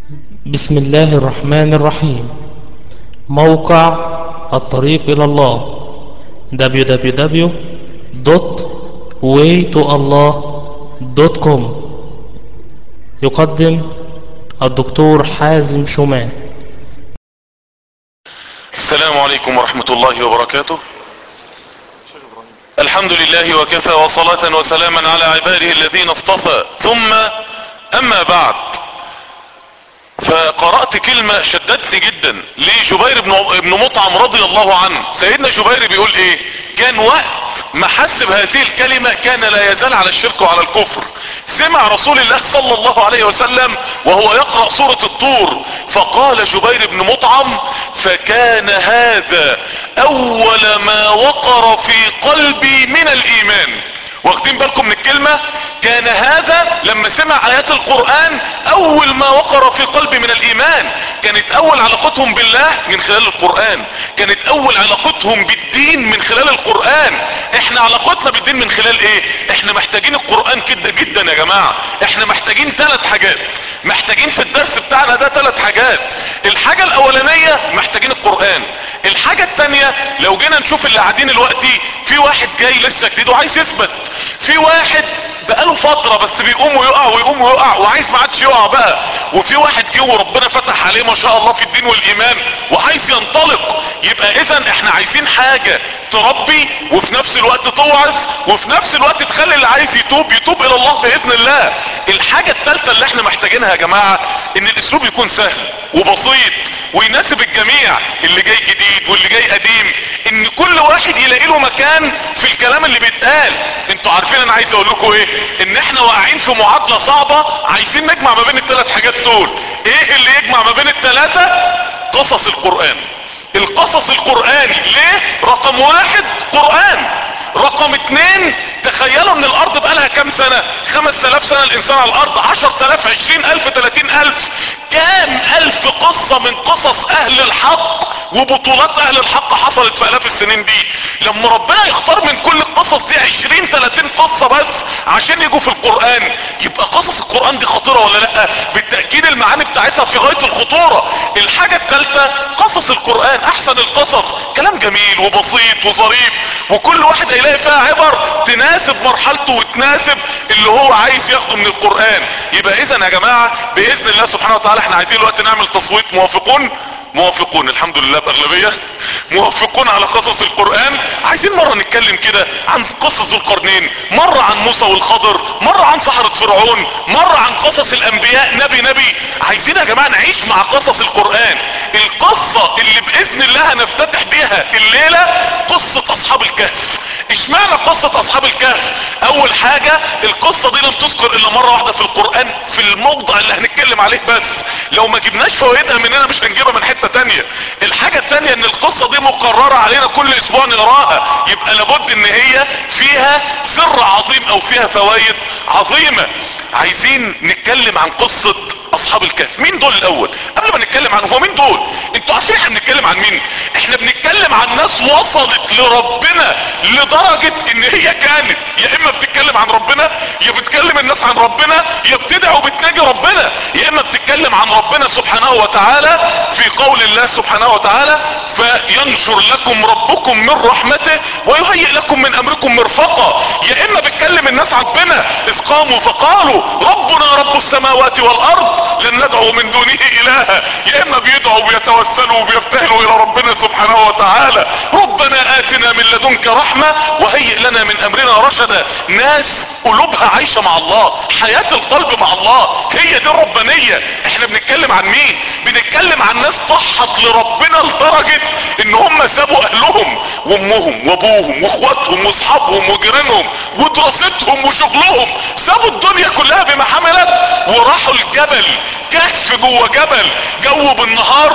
بسم الله الرحمن الرحيم موقع الطريق إلى الله www.waytoallah.com يقدم الدكتور حازم شومان السلام عليكم ورحمة الله وبركاته الحمد لله وكفى وصلاة وسلاما على عباده الذين اصطفى ثم اما بعد فقرأت كلمة شدتني جدا لجبير بن بن مطعم رضي الله عنه سيدنا جبير بيقول ايه كان وقت ما حس بهذه الكلمة كان لا يزال على الشرك وعلى الكفر سمع رسول الله صلى الله عليه وسلم وهو يقرأ سورة الطور فقال جبير بن مطعم فكان هذا اول ما وقر في قلبي من الايمان واخدين بالكم من الكلمة كان هذا لما سمع ايات القرآن اول ما وقر في قلبي من الايمان كانت اول علاقتهم بالله من خلال القرآن كانت اول علاقتهم بالدين من خلال القرآن احنا علاقتنا بالدين من خلال ايه احنا محتاجين القرآن كده جدا يا جماعة احنا محتاجين ثلاث حاجات محتاجين في الدرس بتاعنا ده ثلاث حاجات الحاجة الاولانية محتاجين القرآن الحاجة التانية لو جينا نشوف اللي قاعدين دلوقتي في واحد جاي لسه جديد وعايز يثبت في واحد بقاله فترة بس بيقوم ويقع ويقوم ويقع وعايز ما عادش يقع بقى وفي واحد جه وربنا فتح عليه ما شاء الله في الدين والايمان وعايز ينطلق يبقى اذا احنا عايزين حاجة تربي وفي نفس الوقت توعظ وفي نفس الوقت تخلي اللي عايز يتوب يتوب الى الله باذن الله الحاجة الثالثة اللي احنا محتاجينها يا جماعة ان الاسلوب يكون سهل وبسيط ويناسب الجميع اللي جاي جديد واللي جاي قديم ان كل واحد يلاقي له مكان في الكلام اللي بيتقال انتوا عارفين انا عايز اقول لكم ايه ان احنا واقعين في معادلة صعبة عايزين نجمع ما بين الثلاث حاجات دول ايه اللي يجمع ما بين الثلاثة قصص القرآن القصص القرآني ليه رقم واحد قرآن رقم اتنين تخيلوا ان الارض بقالها كام سنة خمس تلاف سنة الانسان على الارض عشر تلاف عشرين الف تلاتين الف كام الف قصة من قصص اهل الحق وبطولات اهل الحق حصلت في الاف السنين دي لما ربنا يختار من كل القصص دي عشرين تلاتين قصة بس عشان يجوا في القرآن يبقى قصص القرآن دي خطيرة ولا لا بالتأكيد المعاني بتاعتها في غاية الخطورة الحاجة الثالثة قصص القرآن احسن القصص كلام جميل وبسيط وظريف وكل واحد هيلاقي فيها عبر تناسب مرحلته وتناسب اللي هو عايز ياخده من القرآن يبقى اذا يا جماعة باذن الله سبحانه وتعالى احنا عايزين الوقت نعمل تصويت موافقون موافقون الحمد لله باغلبية موافقون على قصص القرآن عايزين مرة نتكلم كده عن قصص القرنين مرة عن موسى والخضر مرة عن سحرة فرعون مرة عن قصص الانبياء نبي نبي عايزين يا جماعة نعيش مع قصص القرآن القصة اللي باذن الله هنفتتح بيها الليلة قصة اصحاب الكهف اشمعنى قصة اصحاب الكهف اول حاجة القصة دي لم تذكر الا مرة واحدة في القرآن في الموضع اللي هنتكلم عليه بس لو ما جبناش فوائدها مننا مش هنجيبها من حتة تانية الحاجة التانية ان القصة دي مقررة علينا كل اسبوع نقراها يبقى لابد ان هي فيها سر عظيم او فيها فوائد عظيمة عايزين نتكلم عن قصة اصحاب الكهف مين دول الاول قبل ما نتكلم عن هو مين دول انتوا عارفين احنا بنتكلم عن مين احنا بنتكلم عن ناس وصلت لربنا لدرجة ان هي كانت يا اما بتتكلم عن ربنا يا بتكلم الناس عن ربنا يا بتدعي وبتناجي ربنا يا اما بتتكلم عن ربنا سبحانه وتعالى في قول الله سبحانه وتعالى فينشر لكم ربكم من رحمته ويهيئ لكم من امركم مرفقا يا اما بتكلم الناس عن ربنا اذ قاموا فقالوا ربنا رب السماوات والارض لن ندعو من دونه الها يا اما بيدعوا وبيتوسلوا وبيفتهلوا الى ربنا سبحانه وتعالى ربنا اتنا من لدنك رحمة وهيئ لنا من امرنا رشدا ناس قلوبها عايشة مع الله حياة القلب مع الله هي دي الربانية احنا بنتكلم عن مين بنتكلم عن ناس ضحت لربنا لدرجة ان هم سابوا اهلهم وامهم وابوهم واخواتهم واصحابهم وجيرانهم ودراستهم وشغلهم سابوا الدنيا كلها بما حملت وراحوا الجبل كهف جوه جبل جو بالنهار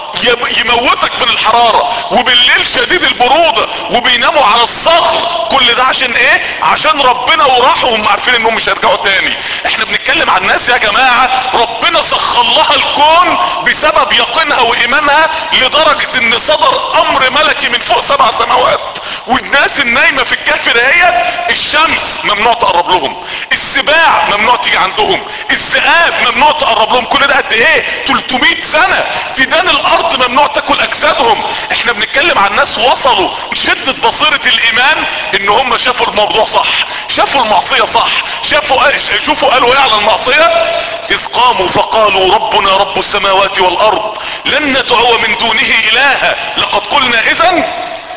يم- يموتك من الحرارة وبالليل شديد البرودة وبيناموا على الصخر كل ده عشان ايه عشان ربنا وراحوا وهم عارفين انهم مش هيرجعوا تاني احنا بنتكلم عن ناس يا جماعة ربنا سخر لها الكون بسبب يقينها وايمانها لدرجة ان صدر امر ملكي من فوق سبع سماوات والناس النايمة في الكهف دهيت الشمس ممنوع تقرب لهم السباع ممنوع تيجي عندهم الذئاب ممنوع تقرب لهم كل ده قد ايه 300 سنة ديدان الارض ممنوع تاكل اجسادهم احنا بنتكلم عن ناس وصلوا لشدة بصيرة الايمان ان هم شافوا الموضوع صح شافوا المعصية صح شافوا شوفوا قالوا ايه على المعصية اذ قاموا فقالوا ربنا رب السماوات والارض لن ندعو من دونه الها لقد قلنا اذا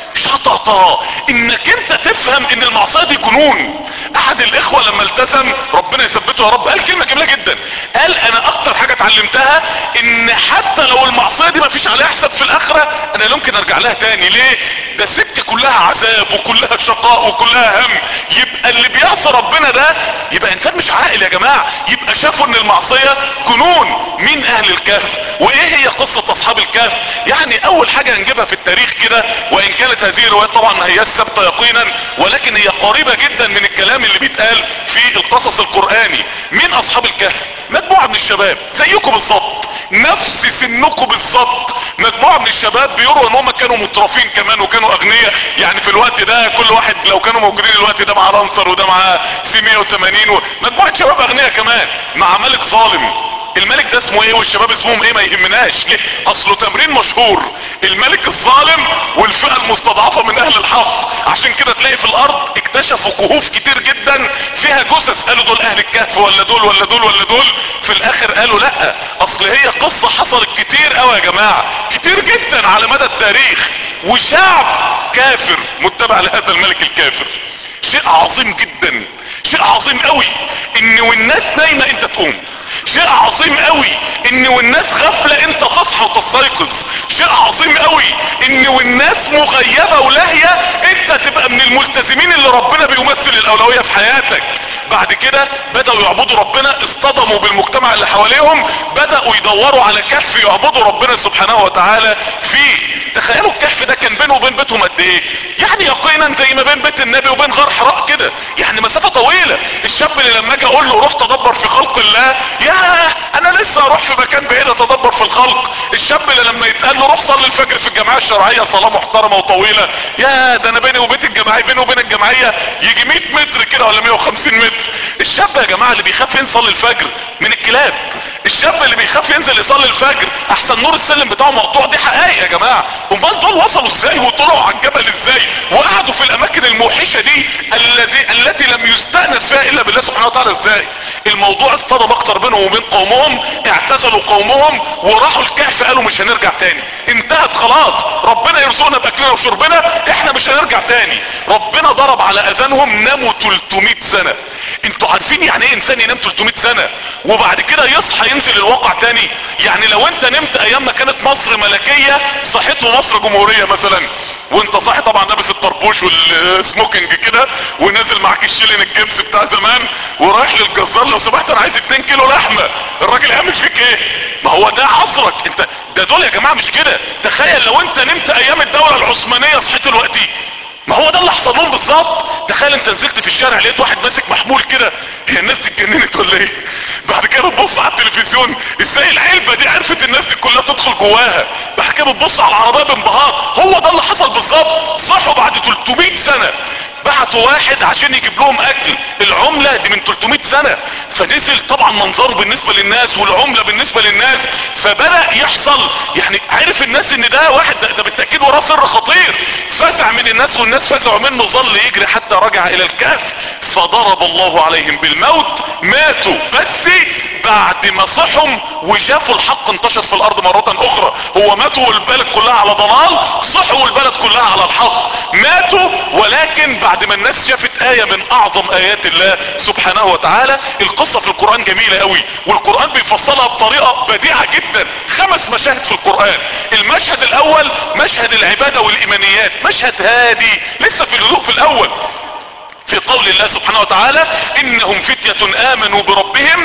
شططا انك انت تفهم ان المعصية دي جنون احد الاخوة لما التزم ربنا يثبته يا رب قال كلمة جميلة جدا قال انا اكتر حاجة اتعلمتها ان حتى لو المعصية دي ما فيش عليها حساب في الاخرة انا لا يمكن ارجع لها تاني ليه ده السكة كلها عذاب وكلها شقاء وكلها هم يبقى اللي بيعصي ربنا ده يبقى انسان مش عاقل يا جماعة يبقى شافوا ان المعصية جنون مين اهل الكهف وايه هي قصة اصحاب الكهف يعني اول حاجة هنجيبها في التاريخ كده وان كانت هذه الروايات طبعا ما هي ثابتة يقينا ولكن هي قريبة جدا من الكلام اللي بيتقال في القصص القرآني مين اصحاب الكهف مجموعة من الشباب زيكم بالظبط نفس سنكم بالظبط مجموعة من الشباب بيروا ان هم كانوا مترفين كمان وكانوا اغنياء يعني في الوقت ده كل واحد لو كانوا موجودين الوقت ده مع لانسر وده مع سي 180 و... مجموعة شباب اغنياء كمان مع ملك ظالم الملك ده اسمه ايه والشباب اسمهم ايه ما يهمناش ليه اصله تمرين مشهور الملك الظالم والفئة المستضعفة من اهل الحق عشان كده تلاقي في الارض اكتشفوا كهوف كتير جدا فيها جثث قالوا دول اهل الكهف ولا دول ولا دول ولا دول في الاخر قالوا لا اصل هي قصة حصلت كتير قوي يا جماعة كتير جدا على مدى التاريخ وشعب كافر متبع لهذا الملك الكافر شيء عظيم جدا شيء عظيم قوي ان والناس نايمة انت تقوم شيء عظيم قوي ان والناس غفلة انت تصحى وتستيقظ شيء عظيم قوي ان والناس مغيبة ولاهية انت تبقى من الملتزمين اللي ربنا بيمثل الاولوية في حياتك بعد كده بدأوا يعبدوا ربنا اصطدموا بالمجتمع اللي حواليهم بدأوا يدوروا على كهف يعبدوا ربنا سبحانه وتعالى فيه تخيلوا الكهف ده كان بينه وبين بيتهم قد ايه يعني يقينا زي ما بين بيت النبي وبين غار حراء كده يعني مسافة طويلة الشاب اللي لما اجي اقول له روح تدبر في خلق الله يا انا لسه اروح في مكان بعيد اتدبر في الخلق الشاب اللي لما يتقال له روح صلي الفجر في الجمعيه الشرعيه صلاه محترمه وطويله يا ده انا بيني وبين الجمعيه بيني وبين الجمعيه يجي 100 متر كده ولا 150 متر الشاب يا جماعه اللي بيخاف يصلي الفجر من الكلاب الشاب اللي بيخاف ينزل يصلي الفجر احسن نور السلم بتاعه مقطوع دي حقائق يا جماعه امال دول وصلوا ازاي وطلعوا على الجبل ازاي وقعدوا في الاماكن الموحشه دي الذي التي لم يستانس فيها الا بالله سبحانه وتعالى ازاي الموضوع اصطدم اكتر بينهم وبين قومهم اعتزلوا قومهم وراحوا الكهف قالوا مش هنرجع تاني انتهت خلاص ربنا يرزقنا باكلنا وشربنا احنا مش هنرجع تاني ربنا ضرب على اذانهم ناموا 300 سنه انتوا عارفين يعني ايه انسان ينام 300 سنه وبعد كده يصحى ينزل الواقع تاني يعني لو انت نمت ايام ما كانت مصر ملكيه صحيت مصر جمهوريه مثلا وانت صاحي طبعا لابس الطربوش والسموكينج كده ونازل معاك الشيلين الجبس بتاع زمان ورايح للجزار لو سمحت انا عايز 2 كيلو لحمه الراجل هيعمل فيك ايه ما هو ده عصرك انت ده دول يا جماعه مش كده تخيل لو انت نمت ايام الدوله العثمانيه صحيت دلوقتي ما هو ده اللي حصل لهم بالظبط تخيل انت نزلت في الشارع لقيت واحد ماسك محمول كده هي الناس دي اتجننت ولا ايه بعد كده بتبص على التلفزيون ازاي العلبه دي عرفت الناس دي كلها تدخل جواها بعد كده بتبص على العربيه بانبهار هو ده اللي حصل بالظبط صحوا بعد 300 سنه بعتوا واحد عشان يجيب لهم اكل العملة دي من 300 سنة فنزل طبعا منظره بالنسبة للناس والعملة بالنسبة للناس فبدأ يحصل يعني عارف الناس ان ده واحد ده, ده بالتأكيد وراه سر خطير فزع من الناس والناس فزعوا منه ظل يجري حتى رجع الى الكهف فضرب الله عليهم بالموت ماتوا بس بعد ما صحهم وشافوا الحق انتشر في الارض مرة اخرى هو ماتوا والبلد كلها على ضلال صحوا والبلد كلها على الحق ماتوا ولكن بعد ما الناس شافت آية من اعظم ايات الله سبحانه وتعالى القصة في القرآن جميلة قوي والقرآن بيفصلها بطريقة بديعة جدا خمس مشاهد في القرآن المشهد الاول مشهد العبادة والايمانيات مشهد هادي لسه في الهدوء في الاول في قول الله سبحانه وتعالى انهم فتية امنوا بربهم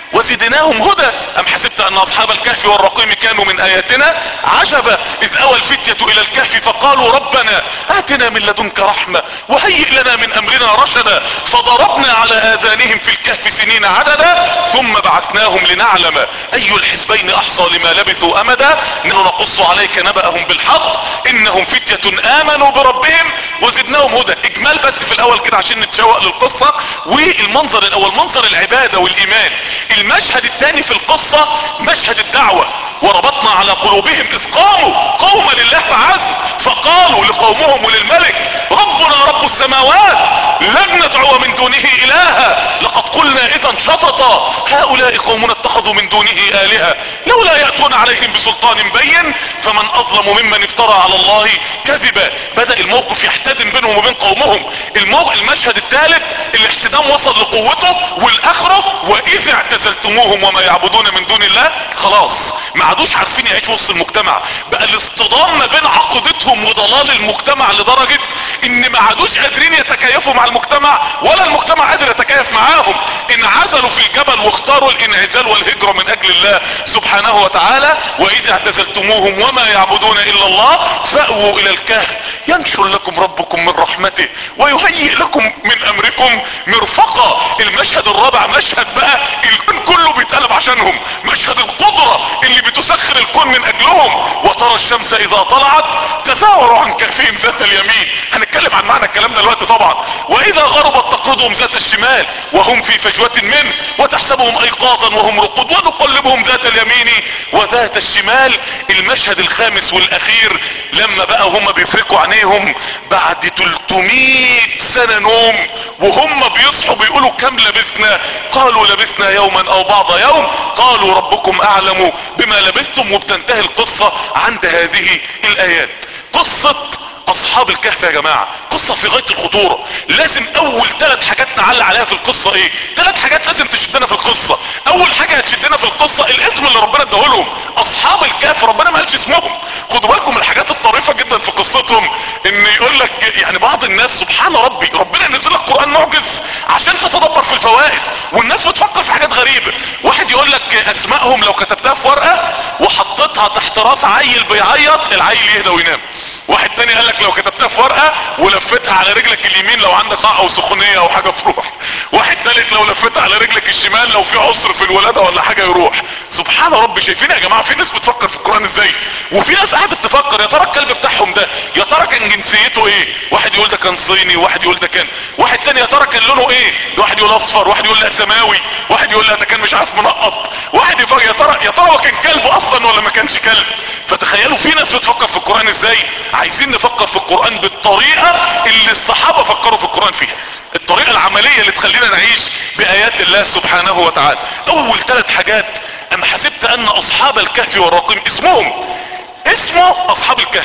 وزدناهم هدى ام حسبت ان اصحاب الكهف والرقيم كانوا من اياتنا عجبا اذ اوى الفتية الى الكهف فقالوا ربنا اتنا من لدنك رحمة وهيئ لنا من امرنا رشدا فضربنا على اذانهم في الكهف سنين عددا ثم بعثناهم لنعلم اي الحزبين احصى لما لبثوا امدا نحن نقص عليك نبأهم بالحق انهم فتية امنوا بربهم وزدناهم هدى اجمال بس في الاول كده عشان نتشوق للقصة والمنظر الاول منظر العبادة والايمان المشهد الثاني في القصة مشهد الدعوة وربطنا على قلوبهم اذ قاموا قوما لله فعز فقالوا لقومهم وللملك ربنا رب السماوات لن ندعو من دونه الها لقد قلنا اذا شططا هؤلاء قومنا اتخذوا من دونه الهة لولا يأتون عليهم بسلطان بين فمن اظلم ممن افترى على الله كذبا بدأ الموقف يحتدم بينهم وبين قومهم الموقف المشهد الثالث الاحتدام وصل لقوته والاخره واذا اعتزلتموهم وما يعبدون من دون الله خلاص ما عادوش عارفين يعيشوا وسط المجتمع بقى الاصطدام ما بين عقيدتهم وضلال المجتمع لدرجة ان ما عادوش قادرين يتكيفوا مع المجتمع ولا المجتمع قادر يتكيف معاهم انعزلوا في الجبل واختاروا الانعزال والهجرة من اجل الله سبحانه وتعالى واذا اعتزلتموهم وما يعبدون الا الله فاووا الى الكهف ينشر لكم ربكم من رحمته ويهيئ لكم من امركم مرفقا المشهد الرابع مشهد بقى الكون كله بيتقلب عشانهم مشهد القدرة اللي بتسخر الكون من اجلهم وترى الشمس اذا طلعت تزاور عن كهفهم ذات اليمين هنتكلم عن معنى الكلام ده دلوقتي طبعا واذا غربت تقرضهم ذات الشمال وهم في فجوة منه وتحسبهم ايقاظا وهم رقود ونقلبهم ذات اليمين وذات الشمال المشهد الخامس والاخير لما بقى هم بيفرقوا عينيهم بعد 300 سنة نوم وهم بيصحوا بيقولوا كم لبثنا قالوا لبثنا يوما او بعض يوم قالوا ربكم اعلم بما لبثتم وبتنتهي القصة عند هذه الايات قصة اصحاب الكهف يا جماعة قصة في غاية الخطورة لازم اول ثلاث حاجات نعلق عليها في القصة ايه ثلاث حاجات لازم تشدنا في القصة اول حاجة هتشدنا في القصة الاسم اللي ربنا اداهولهم اصحاب الكهف ربنا ما قالش اسمهم خدوا بالكم من الحاجات الطريفة جدا في قصتهم ان يقول لك يعني بعض الناس سبحان ربي ربنا ينزل لك قرآن معجز عشان تتدبر في الفوائد والناس بتفكر في حاجات غريبة واحد يقول لك اسمائهم لو كتبتها في ورقة وحطيتها تحت راس عيل بيعيط العيل يهدى وينام واحد تاني قال لك لو كتبتها في ورقة ولفتها على رجلك اليمين لو عندك صح او سخونية او حاجة تروح واحد تالت لو لفتها على رجلك الشمال لو في عسر في الولادة ولا حاجة يروح سبحان ربي شايفين يا جماعة في ناس بتفكر في القرآن ازاي وفي ناس قاعدة تفكر يا ترى الكلب بتاعهم ده يا ترى كان جنسيته ايه واحد يقول ده كان صيني واحد يقول ده كان واحد تاني يا ترى كان لونه ايه واحد يقول اصفر واحد يقول لا سماوي واحد يقول لا ده كان مش عارف منقط واحد يفكر يا ترى يا ترى هو كان كلب اصلا ولا ما كانش كلب فتخيلوا في ناس بتفكر في القرآن ازاي عايزين نفكر في القرآن بالطريقة اللي الصحابة فكروا في القرآن فيها الطريقة العملية اللي تخلينا نعيش بآيات الله سبحانه وتعالى اول ثلاث حاجات ام حسبت ان اصحاب الكهف والرقيم اسمهم اسمه اصحاب الكهف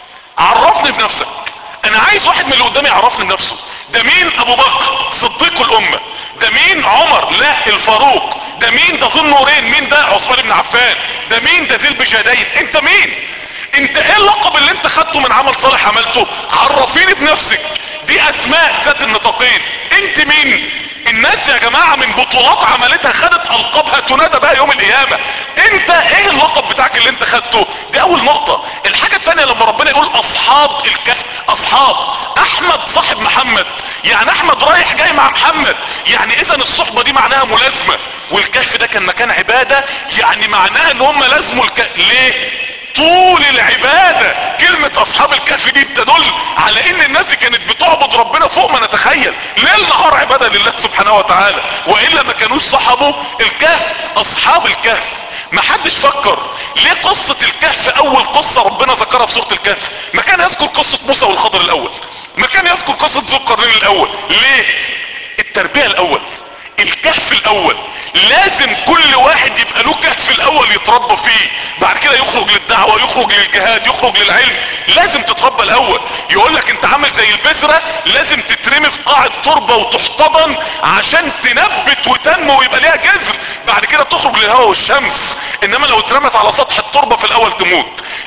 عرفني بنفسك انا عايز واحد من اللي قدامي يعرفني بنفسه ده مين ابو بكر صديق الامة ده مين عمر لا الفاروق ده مين ده ذو النورين مين ده عثمان بن عفان ده مين ده ذي البجادين انت مين انت ايه اللقب اللي انت خدته من عمل صالح عملته عرفيني بنفسك دي اسماء ذات النطاقين انت مين الناس يا جماعة من بطولات عملتها خدت القابها تنادى بها يوم القيامة انت ايه اللقب بتاعك اللي انت خدته دي اول نقطة الحاجة التانية لما ربنا يقول اصحاب الكهف اصحاب احمد صاحب محمد يعني احمد رايح جاي مع محمد يعني اذا الصحبة دي معناها ملازمة والكهف ده كان مكان عبادة يعني معناها ان هم لازموا الكهف ليه طول العبادة كلمة اصحاب الكهف دي تدل على ان الناس دي كانت بتعبد ربنا فوق ما نتخيل ليل نهار عبادة لله سبحانه وتعالى وإلا ما كانوش صحبوا الكهف اصحاب الكهف ما حدش فكر ليه قصة الكهف اول قصة ربنا ذكرها في سورة الكهف ما كان يذكر قصة موسى والخضر الاول ما كان يذكر قصة ذو القرنين الاول ليه التربية الاول الكهف الاول لازم كل واحد يبقى له كهف الاول يتربى فيه بعد كده يخرج للدعوة يخرج للجهاد يخرج للعلم لازم تتربى الاول يقول لك انت عامل زي البذرة لازم تترمي في قاع التربة وتحتضن عشان تنبت وتنمو ويبقى ليها جذر بعد كده تخرج للهواء والشمس انما لو اترمت على سطح التربة في الاول تموت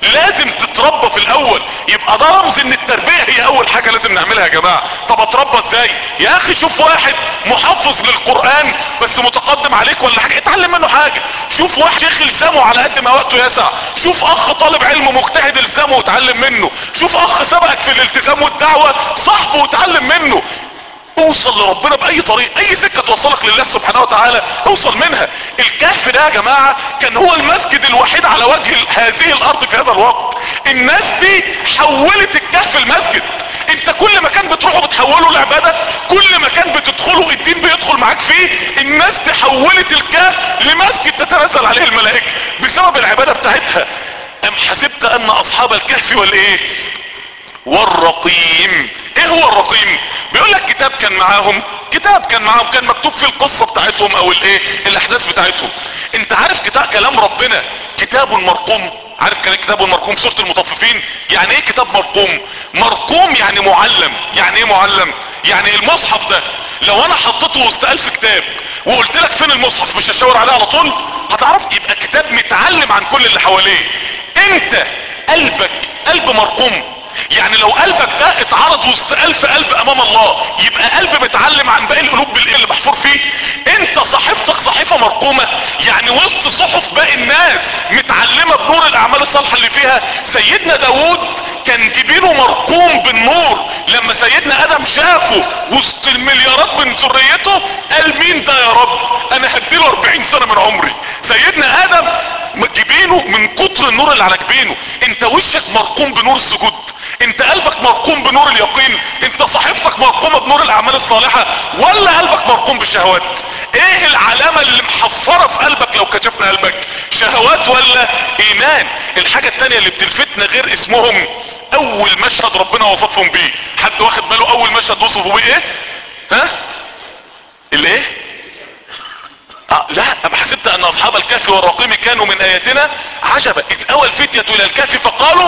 لازم تتربى في الاول يبقى ده رمز ان التربية هي اول حاجة لازم نعملها يا جماعة طب اتربى ازاي يا اخي شوف واحد محافظ للقرآن بس متقدم عليك ولا حاجة اتعلم منه حاجة شوف واحد شيخ الزمه على قد ما وقته يسع شوف اخ طالب علم مجتهد الزمه وتعلم منه شوف اخ سبقك في الالتزام والدعوة صاحبه وتعلم منه اوصل لربنا باي طريق اي سكة توصلك لله سبحانه وتعالى اوصل منها الكهف ده يا جماعة كان هو المسجد الوحيد على وجه هذه الارض في هذا الوقت الناس دي حولت الكهف المسجد انت كل مكان بتروحه بتحوله لعبادة كل مكان بتدخله الدين بيدخل معاك فيه الناس دي حولت الكهف لمسجد تتنزل عليه الملائكة بسبب العبادة بتاعتها ام حسبت ان اصحاب الكهف والايه والرقيم ايه هو الرقيم بيقول لك كتاب كان معاهم كتاب كان معاهم كان مكتوب فيه القصة بتاعتهم او الايه الاحداث بتاعتهم انت عارف كتاب كلام ربنا كتاب مرقوم عارف كان كتاب مرقوم سورة المطففين يعني ايه كتاب مرقوم مرقوم يعني معلم يعني ايه معلم يعني المصحف ده لو انا حطيته وسط الف كتاب وقلت لك فين المصحف مش هشاور عليه على طول هتعرف يبقى كتاب متعلم عن كل اللي حواليه انت قلبك قلب مرقوم يعني لو قلبك ده اتعرض وسط الف قلب امام الله يبقى قلب متعلم عن باقي القلوب بالايه اللي محفور فيه انت صحيفتك صحيفة مرقومة يعني وسط صحف باقي الناس متعلمة بنور الاعمال الصالحة اللي فيها سيدنا داود كان جبينه مرقوم بالنور لما سيدنا ادم شافه وسط المليارات من ذريته قال مين ده يا رب انا هديله 40 سنة من عمري سيدنا ادم جبينه من كتر النور اللي على جبينه انت وشك مرقوم بنور السجود انت قلبك مرقوم بنور اليقين انت صحيفتك مرقومة بنور الاعمال الصالحة ولا قلبك مرقوم بالشهوات ايه العلامة اللي محفرة في قلبك لو كشفنا قلبك شهوات ولا ايمان الحاجة التانية اللي بتلفتنا غير اسمهم اول مشهد ربنا وصفهم بيه حد واخد باله اول مشهد وصفوا بيه ايه ها الايه آه لا ام حسبت ان اصحاب الكهف والرقيم كانوا من اياتنا عجبا اذ اوى الفتية الى الكهف فقالوا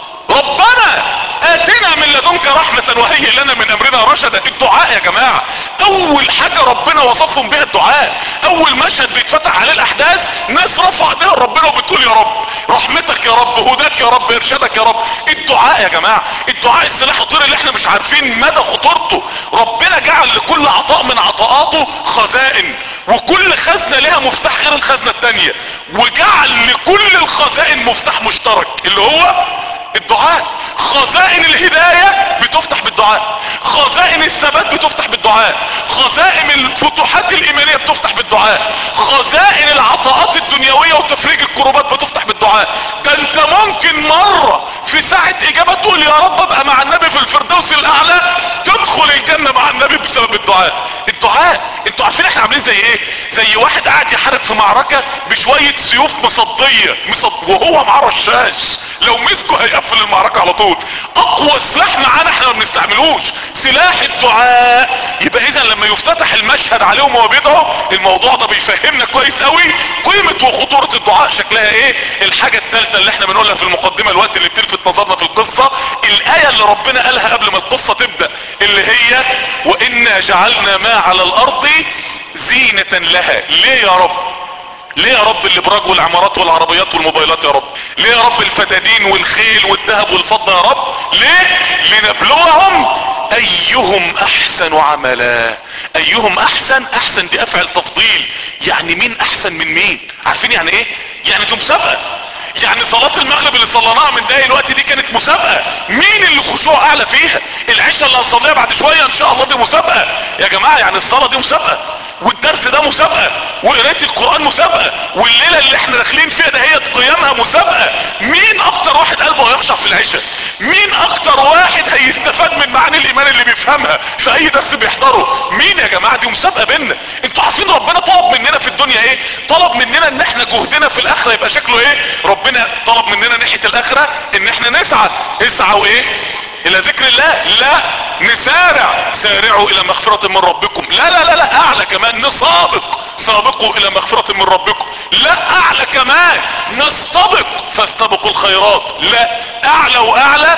ربنا اتنا من لدنك رحمة وهيئ لنا من امرنا رشدا الدعاء يا جماعة اول حاجة ربنا وصفهم بها الدعاء اول مشهد بيتفتح عليه الاحداث ناس رفع ايديها ربنا وبتقول يا رب رحمتك يا رب هداك يا رب ارشادك يا رب الدعاء يا جماعة الدعاء السلاح الطير اللي احنا مش عارفين مدى خطورته ربنا جعل لكل عطاء من عطاءاته خزائن وكل خزنة لها مفتاح غير الخزنة التانية وجعل لكل الخزائن مفتاح مشترك اللي هو الدعاء خزائن الهداية بتفتح بالدعاء خزائن الثبات بتفتح بالدعاء خزائن الفتوحات الايمانية بتفتح بالدعاء خزائن العطاءات الدنيوية وتفريج الكروبات بتفتح بالدعاء ده انت ممكن مرة في ساعة اجابة تقول يا رب ابقى مع النبي في الفردوس الاعلى تدخل الجنة مع النبي بسبب الدعاء الدعاء انتوا عارفين احنا عاملين زي ايه زي واحد قاعد يحارب في معركة بشوية سيوف مصدية مصد... وهو معاه رشاش لو مسكه هيقفل المعركة على طول اقوى سلاح معانا احنا ما بنستعملوش سلاح الدعاء يبقى اذا لما يفتتح المشهد عليهم وهو بيدعوا الموضوع ده بيفهمنا كويس قوي قيمة وخطورة الدعاء شكلها ايه الحاجة الثالثة اللي احنا بنقولها في المقدمة الوقت اللي بتلفت نظرنا في القصة الاية اللي ربنا قالها قبل ما القصة تبدأ اللي هي وانا جعلنا ما على الارض زينة لها ليه يا رب ليه يا رب الابراج والعمارات والعربيات والموبايلات يا رب ليه يا رب الفدادين والخيل والذهب والفضة يا رب ليه لنبلوهم ايهم احسن عملا ايهم احسن احسن دي افعل تفضيل يعني مين احسن من مين عارفين يعني ايه يعني دي مسابقة يعني صلاة المغرب اللي صليناها من دقايق الوقت دي كانت مسابقة مين اللي خشوع اعلى فيها العشاء اللي هنصليها بعد شوية ان شاء الله دي مسابقة يا جماعة يعني الصلاة دي مسابقة والدرس ده مسابقة وقراية القرآن مسابقة والليلة اللي احنا داخلين فيها ده هي قيامها مسابقة مين اكتر واحد قلبه هيخشع في العشاء مين اكتر واحد هيستفاد من معاني الايمان اللي بيفهمها في اي درس بيحضره مين يا جماعة دي مسابقة بينا انتوا عارفين ربنا طلب مننا في الدنيا ايه طلب مننا ان احنا جهدنا في الاخرة يبقى شكله ايه ربنا طلب مننا ناحية الاخرة ان احنا نسعى اسعوا ايه الى ذكر الله لا نسارع سارعوا الى مغفرة من ربكم لا لا لا لا اعلى كمان نسابق سابقوا الى مغفرة من ربكم لا اعلى كمان نستبق فاستبقوا الخيرات لا اعلى واعلى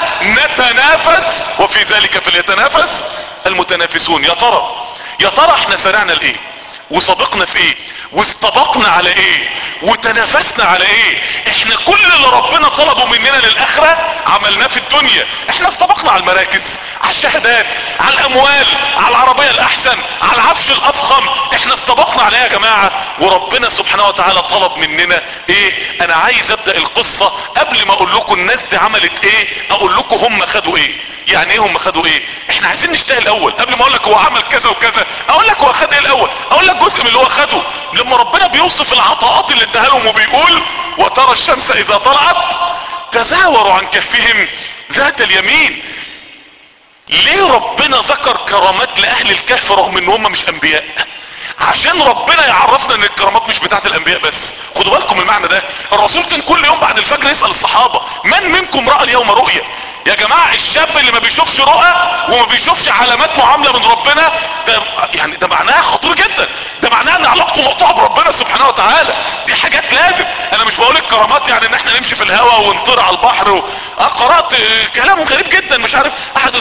نتنافس وفي ذلك فليتنافس المتنافسون يا ترى يا ترى احنا سارعنا لايه وسبقنا في ايه واستبقنا على ايه وتنافسنا على ايه احنا كل اللي ربنا طلبه مننا للاخرة عملناه في الدنيا احنا استبقنا على المراكز على الشهادات على الاموال على العربية الاحسن على العفش الافخم احنا استبقنا عليها يا جماعة وربنا سبحانه وتعالى طلب مننا ايه انا عايز ابدأ القصة قبل ما اقول لكم الناس دي عملت ايه اقول لكم هم خدوا ايه يعني ايه هم خدوا ايه احنا عايزين نشتغل الاول قبل ما اقول لك هو عمل كذا وكذا اقول لك هو خد ايه الاول اقول لك جزء من اللي هو خده لما ربنا بيوصف العطاءات اللي اداها لهم وبيقول وترى الشمس اذا طلعت تزاوروا عن كهفهم ذات اليمين ليه ربنا ذكر كرامات لاهل الكهف رغم ان هم مش انبياء عشان ربنا يعرفنا ان الكرامات مش بتاعت الانبياء بس خدوا بالكم المعنى ده الرسول كان كل يوم بعد الفجر يسأل الصحابة من منكم رأى اليوم رؤية يا جماعة الشاب اللي ما بيشوفش رؤى وما بيشوفش علامات معاملة من ربنا ده يعني ده معناها خطير جدا ده معناها ان علاقته مقطوعة بربنا سبحانه وتعالى دي حاجات لازم انا مش بقول الكرامات يعني ان احنا نمشي في الهواء ونطير على البحر و... آه قرأت آه كلام غريب جدا مش عارف احد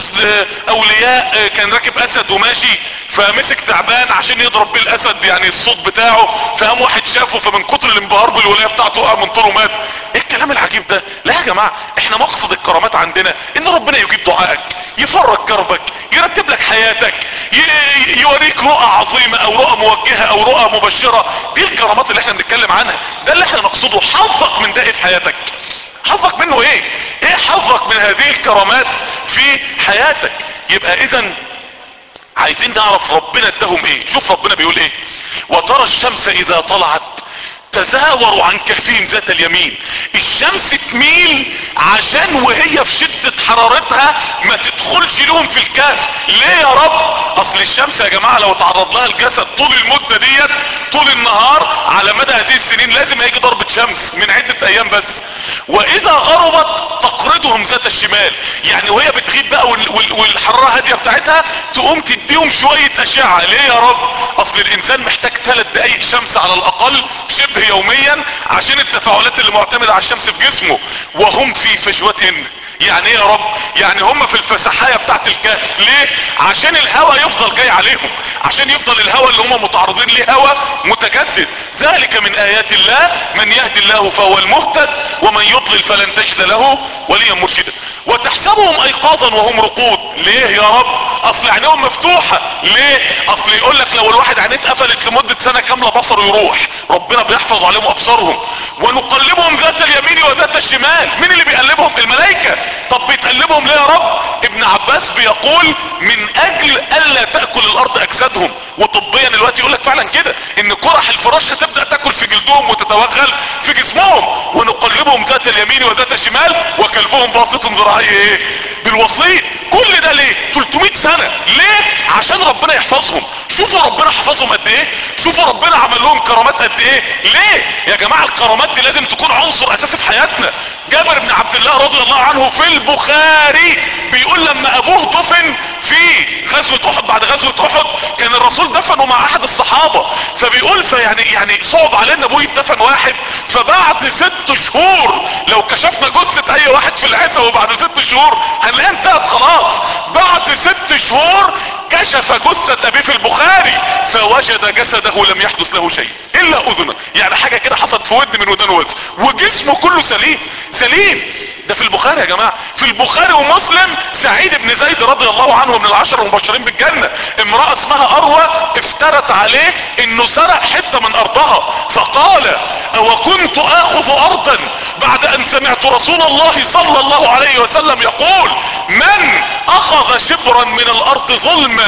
اولياء آه كان راكب اسد وماشي فمسك تعبان عشان يضرب بيه الاسد يعني الصوت بتاعه فقام واحد شافه فمن كتر الانبهار بالولايه بتاعته وقع من طوله مات ايه الكلام العجيب ده لا يا جماعه احنا مقصد الكرامات عندنا ان ربنا يجيب دعائك يفرج كربك يرتب لك حياتك ي- يوريك رؤى عظيمه او رؤى موجهه او رؤى مبشره دي الكرامات اللي احنا بنتكلم عنها ده اللي احنا نقصده حظك من ده ايه في حياتك حظك منه ايه ايه حظك من هذه الكرامات في حياتك يبقى اذا عايزين نعرف ربنا اداهم ايه شوف ربنا بيقول ايه وترى الشمس اذا طلعت تزاوروا عن كهفهم ذات اليمين الشمس تميل عشان وهي في شدة حرارتها ما تدخلش لهم في الكهف ليه يا رب اصل الشمس يا جماعة لو تعرض لها الجسد طول المدة ديت طول النهار على مدى هذه السنين لازم هيجي ضربة شمس من عدة ايام بس واذا غربت تقرضهم ذات الشمال يعني وهي بتغيب بقى وال- وال- والحرارة هادية بتاعتها تقوم تديهم شوية اشعة ليه يا رب اصل الانسان محتاج ثلاث دقايق شمس على الاقل شبه يوميا عشان التفاعلات اللي معتمدة على الشمس في جسمه وهم في فجوتهم يعني ايه يا رب يعني هم في الفسحاية بتاعت الكهف ليه عشان الهواء يفضل جاي عليهم عشان يفضل الهواء اللي هم متعرضين ليه هواء متجدد ذلك من ايات الله من يهدي الله فهو المهتد ومن يضلل فلن تجد له وليا مرشدا وتحسبهم ايقاظا وهم رقود ليه يا رب اصل عينيهم مفتوحة ليه اصل يقول لك لو الواحد عينيه اتقفلت لمدة سنة كاملة بصره يروح ربنا بيحفظ عليهم ابصارهم ونقلبهم ذات اليمين وذات الشمال مين اللي بيقلبهم الملائكة طب بيتقلبهم ليه يا رب ابن عباس بيقول من اجل الا تأكل الارض اجسادهم وطبيا دلوقتي يقول لك فعلا كده ان قرح الفراش هتبدأ تاكل في جلدهم وتتوغل في جسمهم ونقلبهم ذات اليمين وذات الشمال وكلبهم باسط ذراعيه ايه بالوسيط كل ده ليه 300 سنة ليه عشان ربنا يحفظهم شوفوا ربنا حفظهم قد ايه شوفوا ربنا عمل لهم كرامات قد ايه ليه يا جماعة الكرامات دي لازم تكون عنصر اساسي في حياتنا جابر بن عبد الله رضي الله عنه في البخاري بيقول لما ابوه دفن في غزوة احد بعد غزوة احد كان الرسول دفنه مع احد الصحابة فبيقول فيعني يعني صعب علينا ابوه يدفن واحد فبعد ست شهور لو كشفنا جثة اي واحد في العزة وبعد ست شهور هنلاقيها انتهت خلاص بعد ست شهور كشف جثة ابيه في البخاري فوجد جسده لم يحدث له شيء الا اذنه يعني حاجة كده حصلت في ود من ودانه بس وجسمه كله سليم سليم ده في البخاري يا جماعة في البخاري ومسلم سعيد بن زيد رضي الله عنه من العشر المبشرين بالجنة امرأة اسمها اروى افترت عليه انه سرق حتة من ارضها فقال او كنت اخذ ارضا بعد ان سمعت رسول الله صلى الله عليه وسلم يقول من اخذ شبرا من الارض ظلما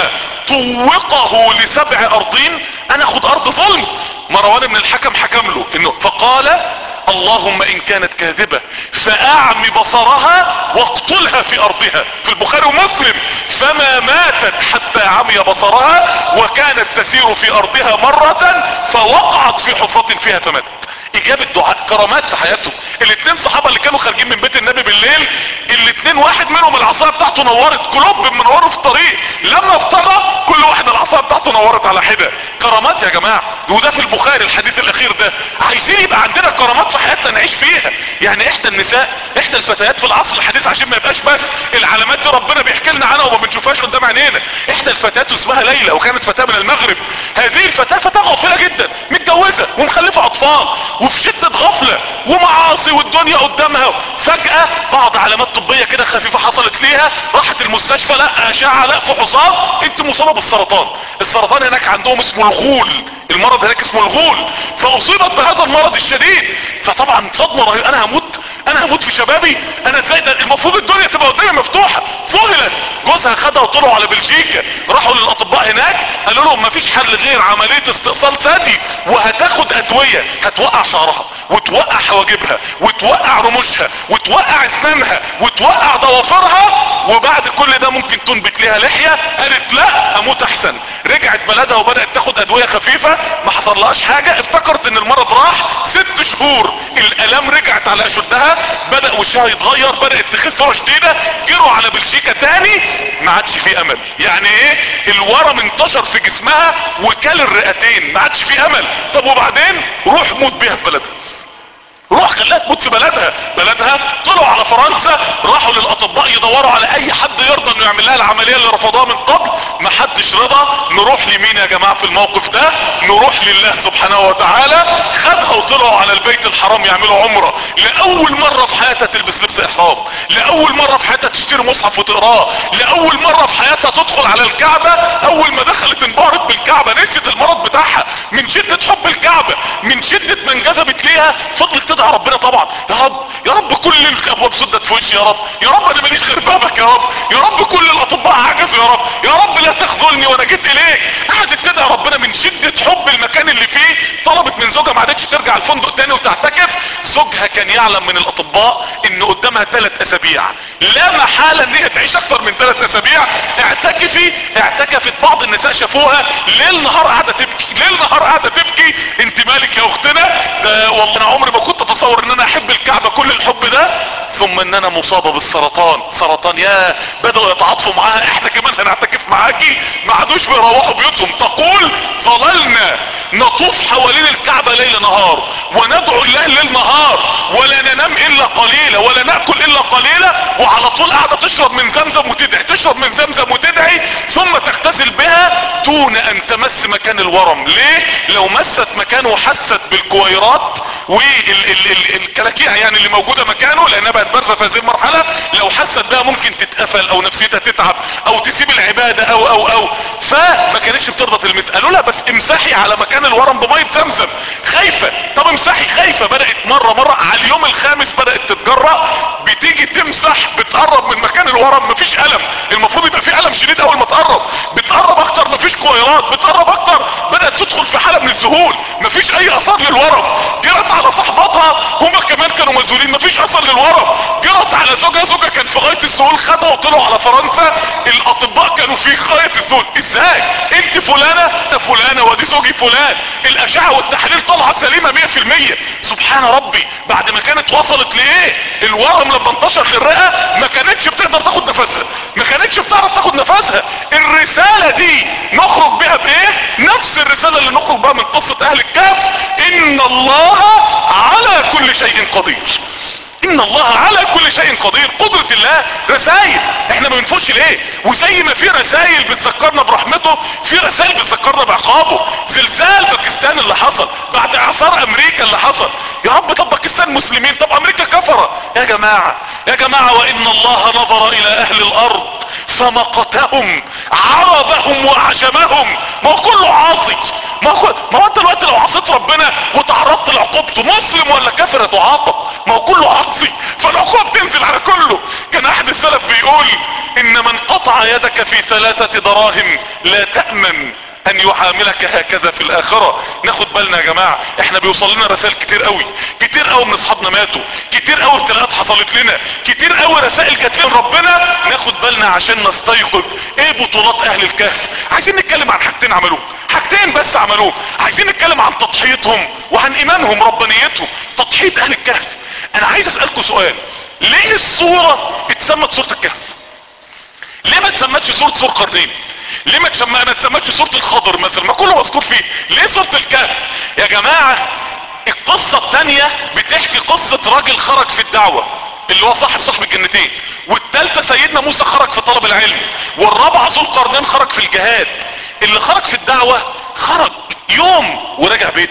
طوقه لسبع ارضين انا اخذ ارض ظلم مروان بن الحكم حكم له انه فقال اللهم ان كانت كاذبة فاعم بصرها واقتلها في ارضها في البخاري ومسلم فما ماتت حتى عمي بصرها وكانت تسير في ارضها مرة فوقعت في حفرة فيها فماتت اجابة دعاء كرامات في حياته الاثنين صحابة اللي كانوا خارجين من بيت النبي بالليل الاثنين واحد منهم العصاية بتاعته نورت كلوب منوره في الطريق لما افترى كل واحد العصاية بتاعته نورت على حدة كرامات يا جماعة وده في البخاري الحديث الاخير ده عايزين يبقى عندنا كرامات في حياتنا نعيش فيها يعني احدى النساء احدى الفتيات في العصر الحديث عشان ما يبقاش بس العلامات دي ربنا بيحكي لنا عنها وما بنشوفهاش قدام عينينا احدى الفتيات اسمها ليلى وكانت فتاة من المغرب هذه الفتاة فتاة غافلة جدا متجوزة ومخلفة اطفال وفي شدة غفلة ومعاصي والدنيا قدامها فجأة بعض علامات طبية كده خفيفة حصلت ليها راحت المستشفى لا اشعة لا فحوصات انت مصابة بالسرطان السرطان هناك عندهم اسمه الغول المرض هناك اسمه الغول فاصيبت بهذا المرض الشديد فطبعا صدمة رهيبة انا هموت انا هموت في شبابي انا ازاي ده المفروض الدنيا تبقى قدامي مفتوحة فهلت جوزها خدها وطلعوا على بلجيكا راحوا للاطباء هناك قالوا لهم مفيش حل غير عملية استئصال ثدي وهتاخد ادوية هتوقع شعرها وتوقع حواجبها وتوقع رموشها وتوقع اسنانها وتوقع ضوافرها وبعد كل ده ممكن تنبت ليها لحية قالت لا اموت احسن رجعت بلدها وبدأت تاخد ادوية خفيفة ما حصلهاش حاجة افتكرت ان المرض راح ست شهور الالام رجعت على اشدها بدأ وشها يتغير بدأت تخف شديدة جروا على بلجيكا تاني ما عادش في امل يعني ايه الورم انتشر في جسمها وكل الرئتين ما عادش في امل طب وبعدين روح موت بيها في بلدها روح خلاها تموت في بلدها بلدها طلعوا على فرنسا راحوا للاطباء يدوروا على اي حد يرضى انه يعمل لها العمليه اللي رفضوها من قبل ما حدش رضى نروح لمين يا جماعه في الموقف ده نروح لله سبحانه وتعالى خدها وطلعوا على البيت الحرام يعملوا عمره لاول مره في حياتها تلبس لبس احرام لاول مره في حياتها تشتري مصحف وتقراه لاول مره في حياتها تدخل على الكعبه اول ما دخلت انبهرت بالكعبه نسيت المرض بتاعها من شده حب الكعبه من شده ما انجذبت ليها فضلت تدعي ربنا طبعا يا رب يا رب كل الابواب سدت في وشي يا رب يا رب انا ماليش غير بابك يا رب يا رب كل الاطباء عجزوا يا رب يا رب لا تخذلني وانا جيت اليك قعدت تدعي ربنا من شده حب المكان اللي فيه طلبت من زوجها ما عادتش ترجع الفندق تاني وتعتكف زوجها كان يعلم من الاطباء ان قدامها ثلاث اسابيع لا محاله ان هي تعيش اكتر من ثلاث اسابيع اعتكفي اعتكفت بعض النساء شافوها ليل نهار قاعده تبكي ليل نهار قاعده تبكي انت مالك يا اختنا ده والله انا عمري ما كنت اتصور ان انا احب الكعبه كل الحب ده ثم ان انا مصابه بالسرطان سرطان يا بداوا يتعاطفوا معاها احنا كمان هنعتكف معاكي ما عادوش بيروحوا بيوتهم تقول ظللنا نطوف حوالين الكعبه ليل نهار وندعو الله ليل نهار ولا ننام الا قليلا ولا ناكل الا قليلا وعلى طول قاعده تشرب من زمزم وتدعي تشرب من زمزم وتدعي ثم تغتسل بها دون ان تمس مكان الورم ليه لو مست مكانه وحست بالكويرات والكلاكيع يعني اللي موجوده مكانه لانها بقت بارزه في هذه المرحله لو حست بها ممكن تتقفل او نفسيتها تتعب او تسيب العباده او او او فما كانتش بترضى تلمس قالوا لها بس امسحي على مكان الورم بميه زمزم خايفه طب امسحي خايفه بدات مره مره على اليوم الخامس بدات تتجرأ بتيجي تمسح بتقرب من مكان الورم مفيش الم المفروض يبقى في الم شديد اول ما تقرب بتقرب اكتر مفيش كويرات بتقرب اكتر بدات تدخل في حاله من الذهول مفيش اي اثار للورم جرت على صاحباتها هما كمان كانوا مذهولين مفيش اثر للورم جرت على زوجها زوجها كان في غايه الذهول خدها وطلعوا على فرنسا الاطباء كانوا في غايه الذهول ازاي انت فلانه انا فلانه ودي زوجي فلان الاشعه والتحاليل طالعه سليمه 100% سبحان ربي بعد ما كانت وصلت لايه الورم لما انتشر للرئه ما كانتش بتقدر تاخد نفسها ما كانتش بتعرف تاخد نفسها الرساله دي نخرج بها بايه نفس الرساله اللي نخرج بها من قصه اهل الكهف ان الله على كل شيء قدير ان الله على كل شيء قدير قدرة الله رسائل احنا ما بنفوش ليه وزي ما في رسائل بتذكرنا برحمته في رسائل بتذكرنا بعقابه زلزال باكستان اللي حصل بعد اعصار امريكا اللي حصل يا رب طب باكستان مسلمين طب امريكا كفرة يا جماعة يا جماعة وان الله نظر الى اهل الارض فمقتهم عربهم وعجمهم ما هو كله عاصي ما هو ما هو انت دلوقتي لو عصيت ربنا وتعرضت لعقوبته مسلم ولا كافر هتعاقب ما هو كله عاصي فالعقوبه بتنزل على كله كان احد السلف بيقول ان من قطع يدك في ثلاثه دراهم لا تامن ان يعاملك هكذا في الاخرة ناخد بالنا يا جماعة احنا بيوصل لنا رسائل كتير قوي كتير قوي من اصحابنا ماتوا كتير قوي ابتلاءات حصلت لنا كتير قوي رسائل جات لنا ربنا ناخد بالنا عشان نستيقظ ايه بطولات اهل الكهف عايزين نتكلم عن حاجتين عملوه حاجتين بس عملوه عايزين نتكلم عن تضحيتهم وعن ايمانهم ربانيتهم تضحية اهل الكهف انا عايز اسألكم سؤال ليه الصورة اتسمت صورة الكهف ليه ما تسمتش صورة سور قرنين ليه ما تسمى ما تسمتش صورة الخضر مثلا ما كله مذكور فيه ليه صورة الكهف يا جماعة القصة التانية بتحكي قصة راجل خرج في الدعوة اللي هو صاحب صاحب الجنتين والتالتة سيدنا موسى خرج في طلب العلم والرابعة ذو القرنين خرج في الجهاد اللي خرج في الدعوة خرج يوم ورجع بيته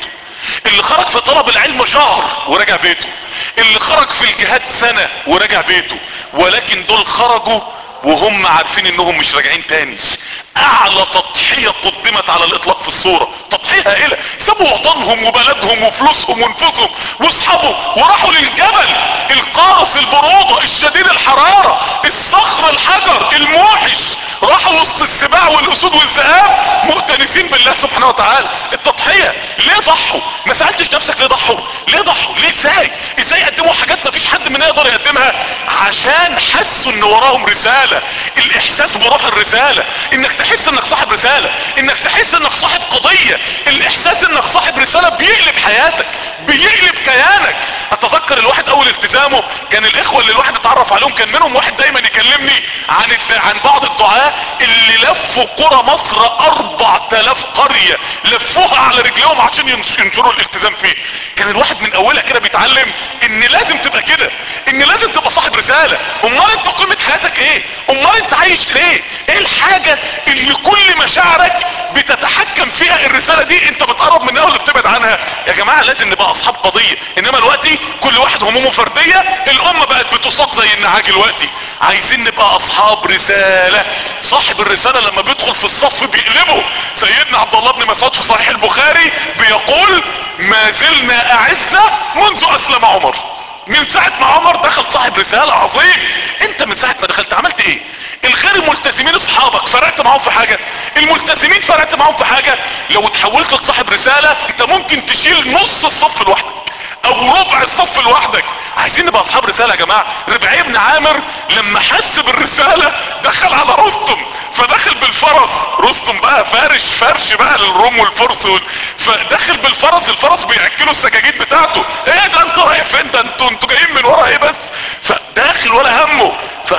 اللي خرج في طلب العلم شهر ورجع بيته اللي خرج في الجهاد سنة ورجع بيته ولكن دول خرجوا وهم عارفين انهم مش راجعين تاني اعلى تضحية قدمت على الاطلاق في الصورة تضحية هائلة سابوا وطنهم وبلدهم وفلوسهم وانفسهم واصحابهم وراحوا للجبل القارس البرودة الشديد الحرارة الصخر الحجر الموحش راحوا وسط السباع والاسود والذئاب مؤتنسين بالله سبحانه وتعالى التضحية ليه ضحوا ما سألتش نفسك ليه ضحوا ليه ضحوا ليه ازاي ازاي يقدموا حاجات ما فيش حد مننا يقدر يقدمها عشان حسوا ان وراهم رسالة الاحساس بروح الرسالة انك تحس انك صاحب رسالة انك تحس انك صاحب قضية الاحساس انك صاحب رسالة بيقلب حياتك بيقلب كيانك اتذكر الواحد اول التزامه كان الاخوة اللي الواحد اتعرف عليهم كان منهم واحد دايما يكلمني عن الد... عن بعض الدعاة اللي لفوا قرى مصر اربع تلاف قرية لفوها على رجليهم عشان ينش- ينشروا الالتزام فيه كان الواحد من اولها كده بيتعلم ان لازم تبقى كده ان لازم تبقى صاحب رسالة امال انت قيمة حياتك ايه امال انت عايش ليه ايه الحاجة اللي كل مشاعرك بتتحكم فيها الرسالة دي انت بتقرب منها ولا بتبعد عنها يا جماعة لازم نبقى اصحاب قضية انما دلوقتي كل واحد همومه فردية الامة بقت بتساق زي النعاج دلوقتي عايزين نبقى اصحاب رسالة صاحب الرسالة لما بيدخل في الصف بيقلبه سيدنا عبد الله بن مسعود في صحيح البخاري بيقول ما زلنا اعزة منذ اسلم عمر من ساعة ما عمر دخل صاحب رسالة عظيم انت من ساعة ما دخلت عملت ايه الغير الملتزمين اصحابك فرقت معاهم في حاجة الملتزمين فرقت معاهم في حاجة لو اتحولت لصاحب رسالة انت ممكن تشيل نص الصف لوحدك او ربع الصف لوحدك عايزين نبقى اصحاب رسالة يا جماعة ربعي بن عامر لما حس بالرسالة دخل على رستم فدخل بالفرس رستم بقى فارش فرش بقى للروم والفرس وال... فدخل بالفرس الفرس بيأكلوا السجاجيد بتاعته ايه ده انتوا رايح فين ده انتوا انتوا جايين من ورا ايه بس فداخل ولا همه ف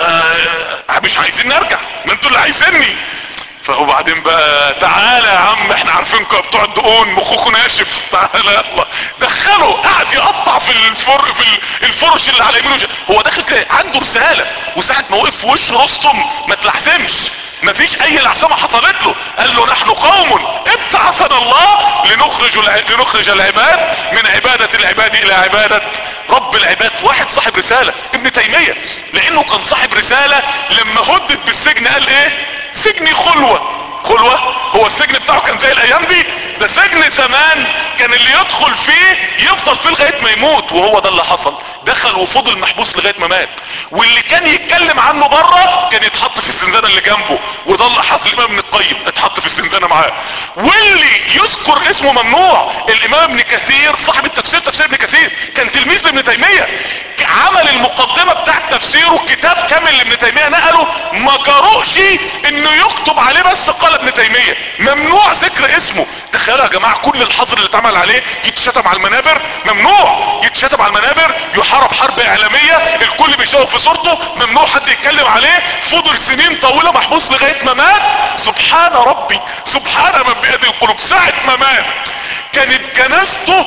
مش عايزين نرجع ما انتوا اللي عايزيني فوبعدين بقى تعالى يا عم احنا عارفينكم بتوع الدقون مخكم ناشف تعالى يلا دخله قاعد يقطع في الفر في الفرش اللي على يمينه هو داخل كده عنده رساله وساعه ما وقف في وش رستم ما تلحسمش مفيش اي لعثمه حصلت له قال له نحن قوم ابتعثنا الله لنخرج الع... لنخرج العباد من عباده العباد الى عباده رب العباد واحد صاحب رساله ابن تيميه لانه كان صاحب رساله لما هدد بالسجن قال ايه سجني خلوة خلوة هو السجن بتاعه كان زي الايام دي ده سجن زمان كان اللي يدخل فيه يفضل فيه لغاية ما يموت وهو ده اللي حصل دخل وفضل محبوس لغاية ما مات واللي كان يتكلم عنه بره كان يتحط في الزنزانة اللي جنبه وده اللي حصل الامام ابن القيم اتحط في الزنزانة معاه واللي يذكر اسمه ممنوع الامام ابن كثير صاحب التفسير تفسير ابن كثير كان تلميذ لابن تيمية عمل المقدمة بتاع تفسيره كتاب كامل لابن تيمية نقله ما جرؤش انه يكتب عليه بس قال ابن تيمية ممنوع ذكر اسمه تخيلوا يا جماعة كل الحظر اللي اتعمل عليه يتشتم على المنابر ممنوع يتشتم على المنابر يحارب حرب اعلامية الكل بيشوف في صورته ممنوع حد يتكلم عليه فضل سنين طويلة محبوس لغاية ما مات سبحان ربي سبحان من بيده القلوب ساعة ما مات كانت جنازته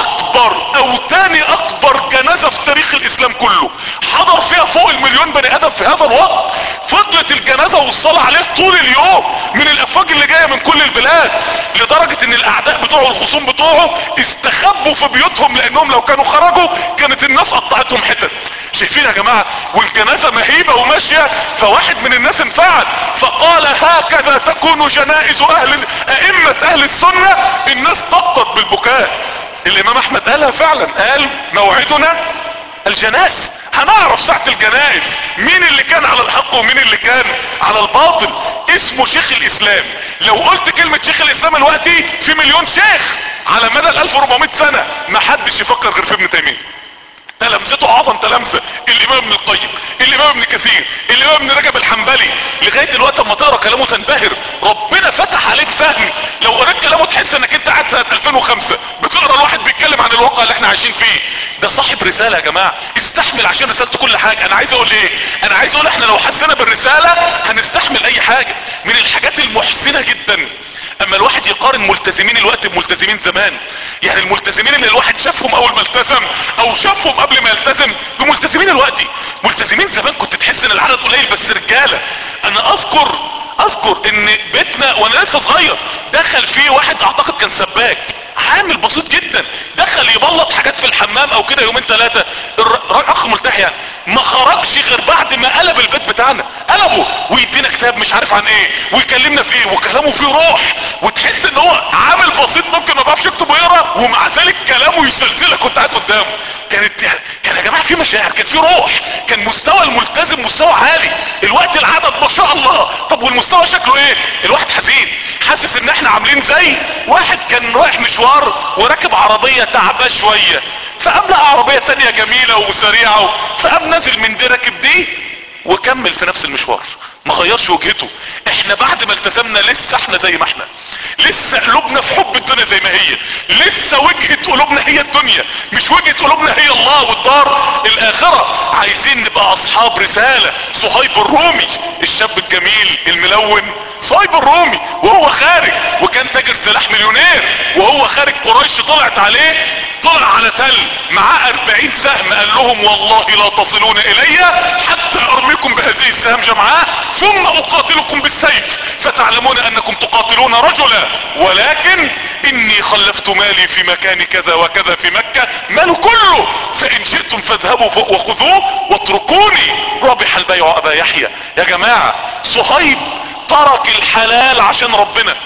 اكبر او تاني اكبر جنازة في تاريخ الاسلام كله حضر فيها فوق المليون بني ادم في هذا الوقت فضلت الجنازة والصلاة عليه طول اليوم من الافواج اللي جاية من كل البلاد لدرجة ان الاعداء بتوعه الخصوم بتوعه استخبوا في بيوتهم لانهم لو كانوا خرجوا كانت الناس قطعتهم حتت شايفين يا جماعة والجنازة مهيبة وماشية فواحد من الناس انفعل فقال هكذا تكون جنائز اهل ائمة اهل السنة الناس طقت بالبكاء الامام احمد قالها فعلا قال موعدنا الجنائز هنعرف ساعة الجنائز مين اللي كان على الحق ومين اللي كان على الباطل اسمه شيخ الاسلام لو قلت كلمة شيخ الاسلام دلوقتي في مليون شيخ على مدى ال 1400 سنة ما حدش يفكر غير في ابن تيمية تلامذته اعظم تلامذة الامام ابن القيم الامام ابن كثير الامام ابن رجب الحنبلي لغاية دلوقتي اما تقرا كلامه تنبهر ربنا فتح عليك فهم لو قريت كلامه تحس انك انت قاعد سنة 2005 بتقرا الواحد بيتكلم عن الواقع اللي احنا عايشين فيه ده صاحب رسالة يا جماعة استحمل عشان رسالته كل حاجة انا عايز اقول ايه انا عايز اقول احنا لو حسنا بالرسالة هنستحمل اي حاجة من الحاجات المحسنة جدا اما الواحد يقارن ملتزمين الوقت بملتزمين زمان يعني الملتزمين اللي الواحد شافهم اول ما التزم او شافهم قبل ما يلتزم بملتزمين الوقت ملتزمين زمان كنت تحس ان العدد قليل بس رجالة انا اذكر اذكر ان بيتنا وانا لسه صغير دخل فيه واحد اعتقد كان سباك عامل بسيط جدا دخل يبلط حاجات في الحمام او كده يومين ثلاثة اخ ملتحي يعني ما خرجش غير بعد ما قلب البيت بتاعنا قلبه ويدينا كتاب مش عارف عن ايه ويكلمنا في ايه وكلامه فيه روح وتحس ان هو عامل بسيط ممكن ما بيعرفش يكتب ويقرا ومع ذلك كلامه يسلسلك كنت قاعد قدامه كانت كان يا جماعه في مشاعر كان في روح كان مستوى الملتزم مستوى عالي الوقت العدد ما شاء الله طب والمستوى شكله ايه الواحد حزين حاسس ان احنا عاملين زي واحد كان رايح مشوار وراكب عربيه تعباه شويه فقام لقى عربيه تانية جميله وسريعه فقام نازل من دي راكب دي وكمل في نفس المشوار ما غيرش وجهته احنا بعد ما التزمنا لسه احنا زي ما احنا لسه قلوبنا في حب الدنيا زي ما هي لسه وجهة قلوبنا هي الدنيا مش وجهة قلوبنا هي الله والدار الاخرة عايزين نبقى اصحاب رسالة صهيب الرومي الشاب الجميل الملون صهيب الرومي وهو خارج وكان تاجر سلاح مليونير وهو خارج قريش طلعت عليه طلع على تل معاه اربعين سهم قال لهم والله لا تصلون الي حتى ارميكم بهذه السهام جمعاء ثم اقاتلكم بالسيف فتعلمون انكم تقاتلون رجلا ولكن اني خلفت مالي في مكان كذا وكذا في مكة ماله كله فان شئتم فاذهبوا وخذوه واتركوني ربح البيع ابا يحيى يا جماعة صهيب ترك الحلال عشان ربنا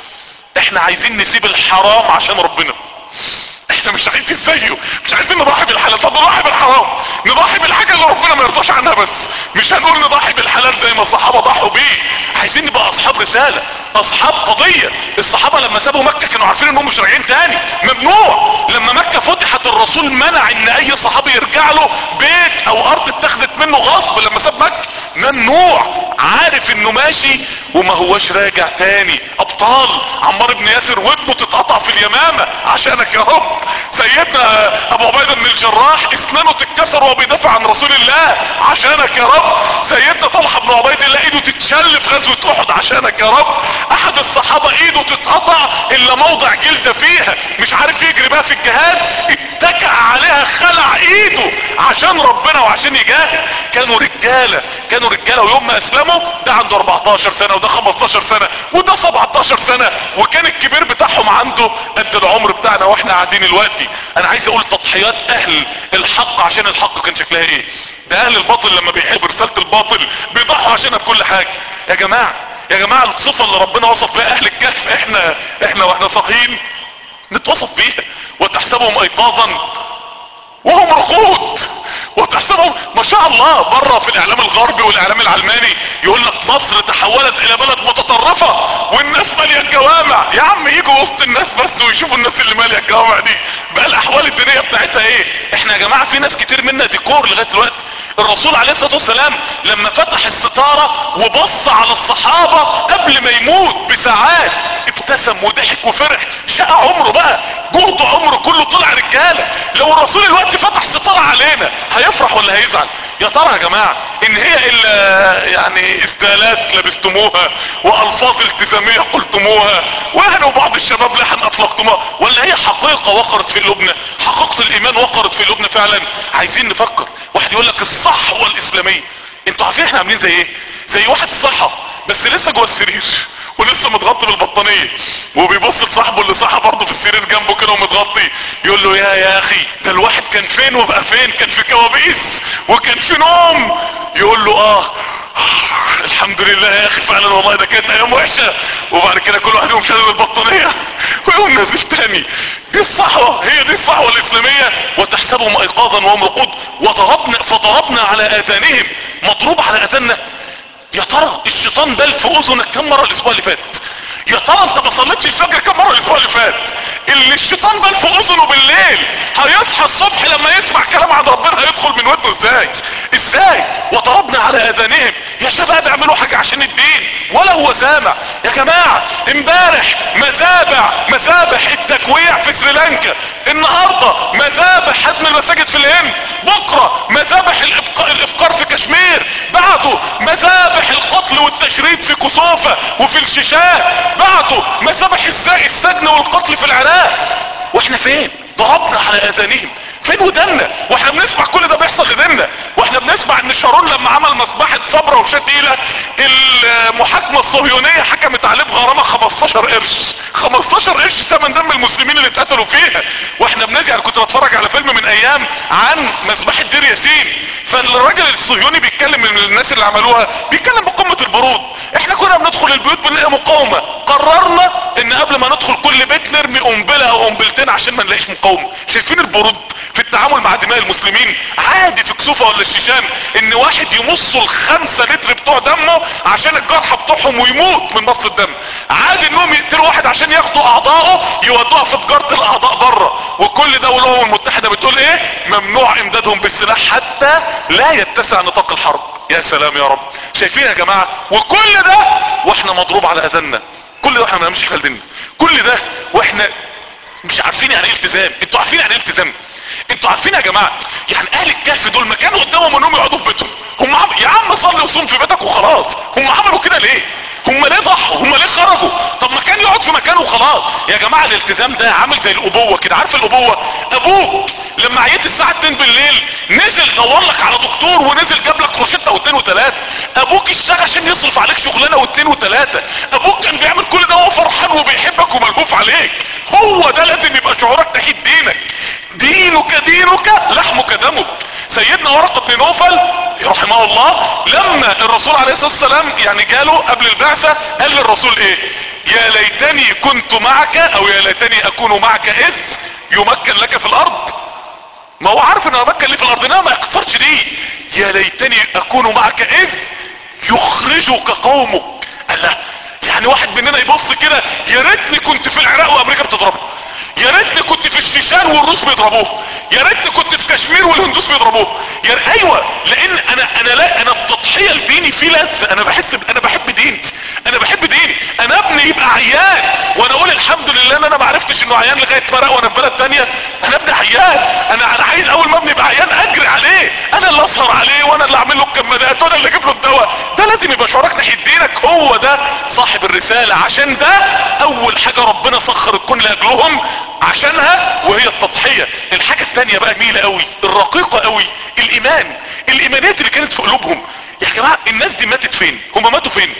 احنا عايزين نسيب الحرام عشان ربنا احنا مش عايزين زيه مش عايزين نضحي بالحلال طب نضحي بالحرام نضحي بالحاجة اللي ربنا ما يرضاش عنها بس مش هنقول نضحي بالحلال زي ما الصحابة ضحوا بيه عايزين نبقى اصحاب رسالة اصحاب قضية الصحابة لما سابوا مكة كانوا عارفين انهم مش راجعين تاني ممنوع لما مكة فتحت الرسول منع ان اي صحابي يرجع له بيت او ارض اتخذت منه غصب لما ساب مكة ممنوع عارف انه ماشي وما هوش راجع تاني ابطال عمار بن ياسر ودنه تتقطع في اليمامة عشانك يا رب سيدنا ابو عبيدة بن الجراح اسنانه تتكسر وهو بيدافع عن رسول الله عشانك يا رب سيدنا طلحة بن عبيد الله ايده تتشل في غزوة احد عشانك يا رب احد الصحابة ايده تتقطع الا موضع جلدة فيها مش عارف يجري بقى في الجهاد اتكع عليها خلع ايده عشان ربنا وعشان يجاهد كانوا رجالة كانوا رجالة ويوم ما اسلموا ده عنده 14 سنة وده 15 سنة وده 17 سنة وكان الكبير بتاعهم عنده قد العمر بتاعنا واحنا قاعدين دلوقتي انا عايز اقول تضحيات اهل الحق عشان الحق كان شكلها ايه ده اهل الباطل لما بيحب رسالة الباطل بيضحوا عشانها بكل حاجة يا جماعة يا جماعة الصفة اللي ربنا وصف بها اهل الكهف احنا احنا واحنا صاحيين نتوصف بيها وتحسبهم ايقاظا وهم رقود وتحسبهم ما شاء الله بره في الاعلام الغربي والاعلام العلماني يقول لك مصر تحولت الى بلد متطرفة والناس مالية الجوامع يا عم يجوا وسط الناس بس ويشوفوا الناس اللي مالية الجوامع دي بقى الاحوال الدينية بتاعتها ايه احنا يا جماعة في ناس كتير منا ديكور لغاية دلوقتي الرسول عليه الصلاة والسلام لما فتح الستارة وبص على الصحابة قبل ما يموت بساعات ابتسم وضحك وفرح شقى عمره بقى جهد عمره كله طلع رجالة لو الرسول الوقت فتح ستارة علينا هيفرح ولا هيزعل يا ترى يا جماعة ان هي الا يعني اسدالات لبستموها والفاظ التزامية قلتموها واحنا وبعض الشباب لحن اطلقتموها ولا هي حقيقة وقرت في قلوبنا حقيقة الايمان وقرت في قلوبنا فعلا عايزين نفكر واحد يقول لك الصحوة الاسلامية انتوا عارفين احنا عاملين زي ايه زي واحد صحى بس لسه جوه السرير ولسه متغطي بالبطانية وبيبص لصاحبه اللي صحى برضه في السرير جنبه كده ومتغطي يقول له يا يا اخي ده الواحد كان فين وبقى فين كان في كوابيس وكان في نوم يقول له اه الحمد لله يا اخي فعلا والله ده كانت ايام وحشة وبعد كده كل واحد يقوم شادد البطانية ويقوم نازل تاني دي الصحوة هي دي الصحوة الاسلامية وتحسبهم ايقاظا وهم رقود وضربنا فضربنا على اذانهم مضروب على اذاننا يا ترى الشيطان بل في اذنك كم مرة الاسبوع اللي فات يا ترى انت ما صليتش الفجر كم مرة الاسبوع اللي فات اللي الشيطان بل في اذنه بالليل هيصحى الصبح لما يسمع كلام عن ربنا هيدخل من ودنه ازاي ازاي وضربنا على اذانهم يا شباب اعملوا حاجة عشان الدين ولا هو سامع يا جماعة امبارح مذابح مذابح التكويع في سريلانكا النهاردة مذابح هدم المساجد في الهند بكرة مذابح الإبقاء الافكار في كشمير بعده مذابح القتل والتشريد في كوسوفا وفي الشيشان بعده مذابح السجن والقتل في العراق واحنا فين ضربنا على اذانهم فين ودنا واحنا بنسمع كل ده بيحصل لدينا واحنا بنسمع ان شارون لما عمل مصباحة صبرة وشتيلة المحاكمة الصهيونية حكمت عليه بغرامة 15 قرش 15 قرش ثمن دم المسلمين اللي اتقتلوا فيها واحنا بنجي انا كنت بتفرج على فيلم من ايام عن مذبحة دير ياسين فالراجل الصهيوني بيتكلم من الناس اللي عملوها بيتكلم بقمة البرود احنا كنا بندخل البيوت بنلاقي مقاومة قررنا ان قبل ما ندخل كل بيت نرمي قنبلة او قنبلتين عشان ما نلاقيش مقاومة شايفين البرود في التعامل مع دماء المسلمين عادي في كسوفة ولا الشيشان ان واحد يمصوا الخمسة لتر بتوع دمه عشان الجرحى بتوعهم ويموت من مص الدم عادي انهم يقتلوا واحد عشان ياخدوا اعضائه يودوها في تجارة الاعضاء بره وكل ده والامم المتحدة بتقول ايه ممنوع امدادهم بالسلاح حتى لا يتسع نطاق الحرب يا سلام يا رب شايفين يا جماعة وكل ده واحنا مضروب على اذاننا كل ده واحنا ما نمشي خلدنا كل ده واحنا مش عارفين يعني ايه التزام انتوا عارفين يعني ايه التزام انتوا عارفين يا جماعة يعني اهل الكهف دول ما كانوا قدامهم انهم يقعدوا في بيتهم هم عم... يا عم صلي وصوم في بيتك وخلاص هم عملوا كده ليه هم ليه ضحوا هم ليه خرجوا طب ما كان يقعد في مكانه وخلاص يا جماعة الالتزام ده عامل زي الابوة كده عارف الابوة ابوك لما عيت الساعة 2 بالليل نزل دور لك على دكتور ونزل جاب لك روشتة واثنين وثلاثة ابوك اشتغل عشان يصرف عليك شغلانة واثنين وثلاثة ابوك كان بيعمل كل ده وهو فرحان وبيحبك وملهوف عليك هو ده لازم يبقى شعورك ناحية دينك دينك دينك لحمك دمك سيدنا ورقة بن نوفل رحمه الله لما الرسول عليه الصلاة والسلام يعني جاله قبل البعثة قال للرسول ايه يا ليتني كنت معك او يا ليتني اكون معك اذ يمكن لك في الارض ما هو عارف ان امكن لي في الارض انما ما يقصرش دي يا ليتني اكون معك اذ يخرجك قومك قال لا يعني واحد مننا يبص كده يا ريتني كنت في العراق وامريكا بتضربه يا ريتني كنت في الشيشان والروس بيضربوه يا ريتني كنت في كشمير والهندوس بيضربوه يا ايوه لان انا انا لا انا التضحيه لديني فيه لذه انا بحس ب... انا بحب ديني انا بحب ديني انا ابني يبقى عيان وانا اقول الحمد لله ان انا ما عرفتش انه عيان لغايه مرق وانا في بلد تانية انا ابني عيان انا انا عايز اول ما ابني يبقى عيان اجري عليه انا اللي اسهر عليه وانا اللي اعمل له الكمادات وانا اللي اجيب له الدواء ده لازم يبقى شعورك ناحيه دينك هو ده صاحب الرساله عشان ده اول حاجه ربنا سخر الكون لاجلهم عشانها وهي التضحية الحاجة التانية بقى جميلة قوي الرقيقة قوي الايمان الايمانيات اللي كانت في قلوبهم يا جماعة الناس دي ماتت فين هم ماتوا فين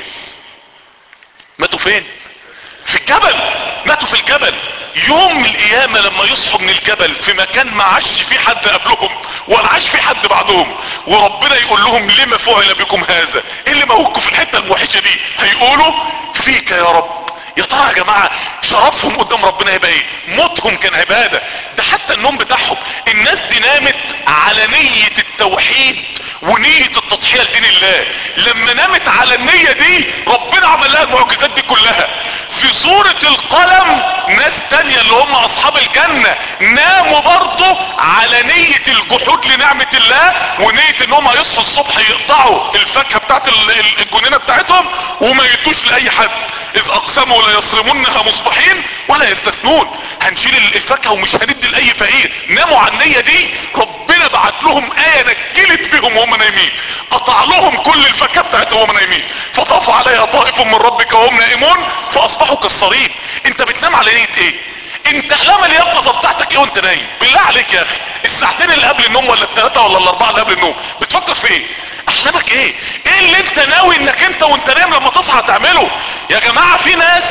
ماتوا فين في الجبل ماتوا في الجبل يوم القيامة لما يصحوا من الجبل في مكان ما عاش في حد قبلهم ولا عاش في حد بعدهم وربنا يقول لهم لما فعل بكم هذا ايه اللي موتكم في الحتة الموحشة دي هيقولوا فيك يا رب يا ترى يا جماعة شرفهم قدام ربنا هيبقى ايه موتهم كان عبادة ده حتى النوم بتاعهم الناس دي نامت على نية التوحيد ونية التضحية لدين الله لما نامت على النية دي ربنا عمل لها المعجزات دي كلها في سورة القلم ناس تانية اللي هم اصحاب الجنة ناموا برضه على نية الجحود لنعمة الله ونية ان هم يصحوا الصبح يقطعوا الفاكهة بتاعت الجنينة بتاعتهم وما يدوش لاي حد اذ اقسموا لا يصرمنها مصبحين ولا يستثنون هنشيل الفاكهة ومش هندي لاي فقير ناموا على النية دي ربنا بعت لهم ايه نكلت بهم وهم نايمين قطع لهم كل الفاكهة بتاعتهم وهم نايمين فطاف عليها طائف من ربك وهم نائمون فاصبحوا كالصريم انت بتنام على نية ايه انت احلام اليقظة بتاعتك ايه وانت نايم بالله عليك يا اخي الساعتين اللي قبل النوم ولا الثلاثة ولا الاربعة اللي قبل النوم بتفكر في ايه احلامك ايه ايه اللي انت ناوي انك انت وانت نايم لما تصحى تعمله يا جماعة في ناس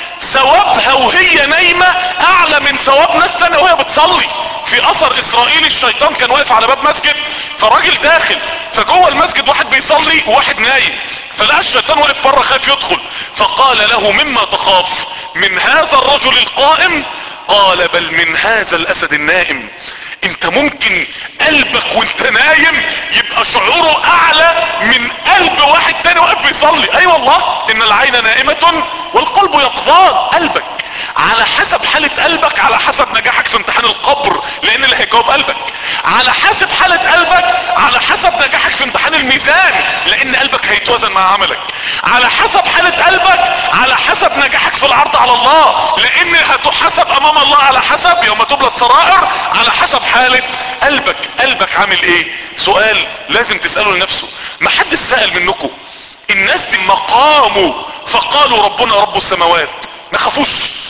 ثوابها وهي نايمة اعلى من ثواب ناس تانية وهي بتصلي في اثر اسرائيلي الشيطان كان واقف على باب مسجد فراجل داخل فجوه المسجد واحد بيصلي وواحد نايم فلقى الشيطان واقف بره خايف يدخل فقال له مما تخاف من هذا الرجل القائم قال بل من هذا الاسد النائم انت ممكن قلبك وانت نايم يبقى شعوره اعلى من قلب واحد تاني واقف بيصلي اي أيوة والله ان العين نائمة والقلب يقظان قلبك على حسب حالة قلبك على حسب نجاحك في امتحان القبر لان اللي هيجاوب قلبك على حسب حالة قلبك على حسب نجاحك في امتحان الميزان لان قلبك هيتوازن مع عملك على حسب حالة قلبك على حسب نجاحك في العرض على الله لان هتحسب امام الله على حسب يوم تبلى السرائر على حسب حالة قلبك قلبك عامل ايه سؤال لازم تسأله لنفسه ما حد سأل منكم الناس دي مقاموا فقالوا ربنا رب السماوات ما خافوش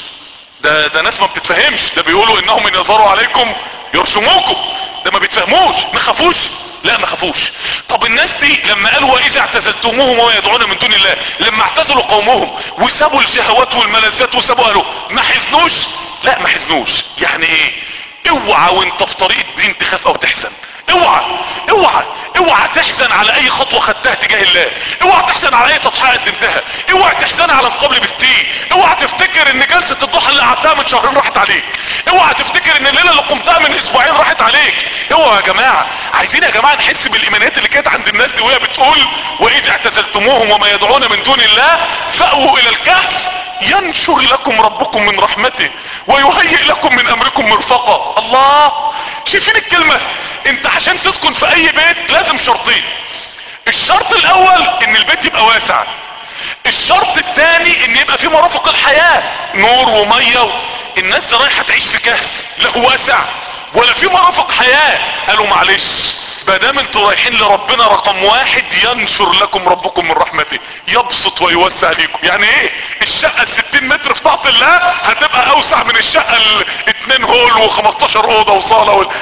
ده ده ناس ما بتتفهمش ده بيقولوا انهم ان يظهروا عليكم يرسموكم ده ما بيتفهموش ما خافوش لا ما خافوش طب الناس دي لما قالوا واذا اعتزلتموهم وما يدعون من دون الله لما اعتزلوا قومهم وسابوا الشهوات والملذات وسابوا قالوا ما حزنوش لا ما حزنوش يعني ايه اوعى وانت في طريق الدين تخاف او تحزن اوعى اوعى اوعى تحزن على اي خطوة خدتها تجاه الله اوعى تحزن على اي تضحية قدمتها اوعى تحزن على مقابل بستيه اوعى تفتكر ان جلسة الضحى اللي قعدتها من شهرين راحت عليك اوعى تفتكر ان الليلة اللي قمتها من اسبوعين راحت عليك اوعى يا جماعة عايزين يا جماعة نحس بالايمانيات اللي كانت عند الناس دي وهي بتقول واذا اعتزلتموهم وما يدعون من دون الله فاووا الى الكهف ينشر لكم ربكم من رحمته ويهيئ لكم من امركم مرفقا الله شايفين الكلمة انت عشان تسكن في اي بيت لازم شرطين الشرط الاول ان البيت يبقى واسع الشرط الثاني ان يبقى فيه مرافق الحياة نور ومية و... الناس دي رايحة تعيش في كهف لا واسع ولا في مرافق حياة قالوا معلش مادام انتوا رايحين لربنا رقم واحد ينشر لكم ربكم من رحمته يبسط ويوسع ليكم يعني ايه الشقة الستين متر في طاعة الله هتبقى اوسع من الشقة الاتنين هول وخمستاشر اوضة وصالة وال...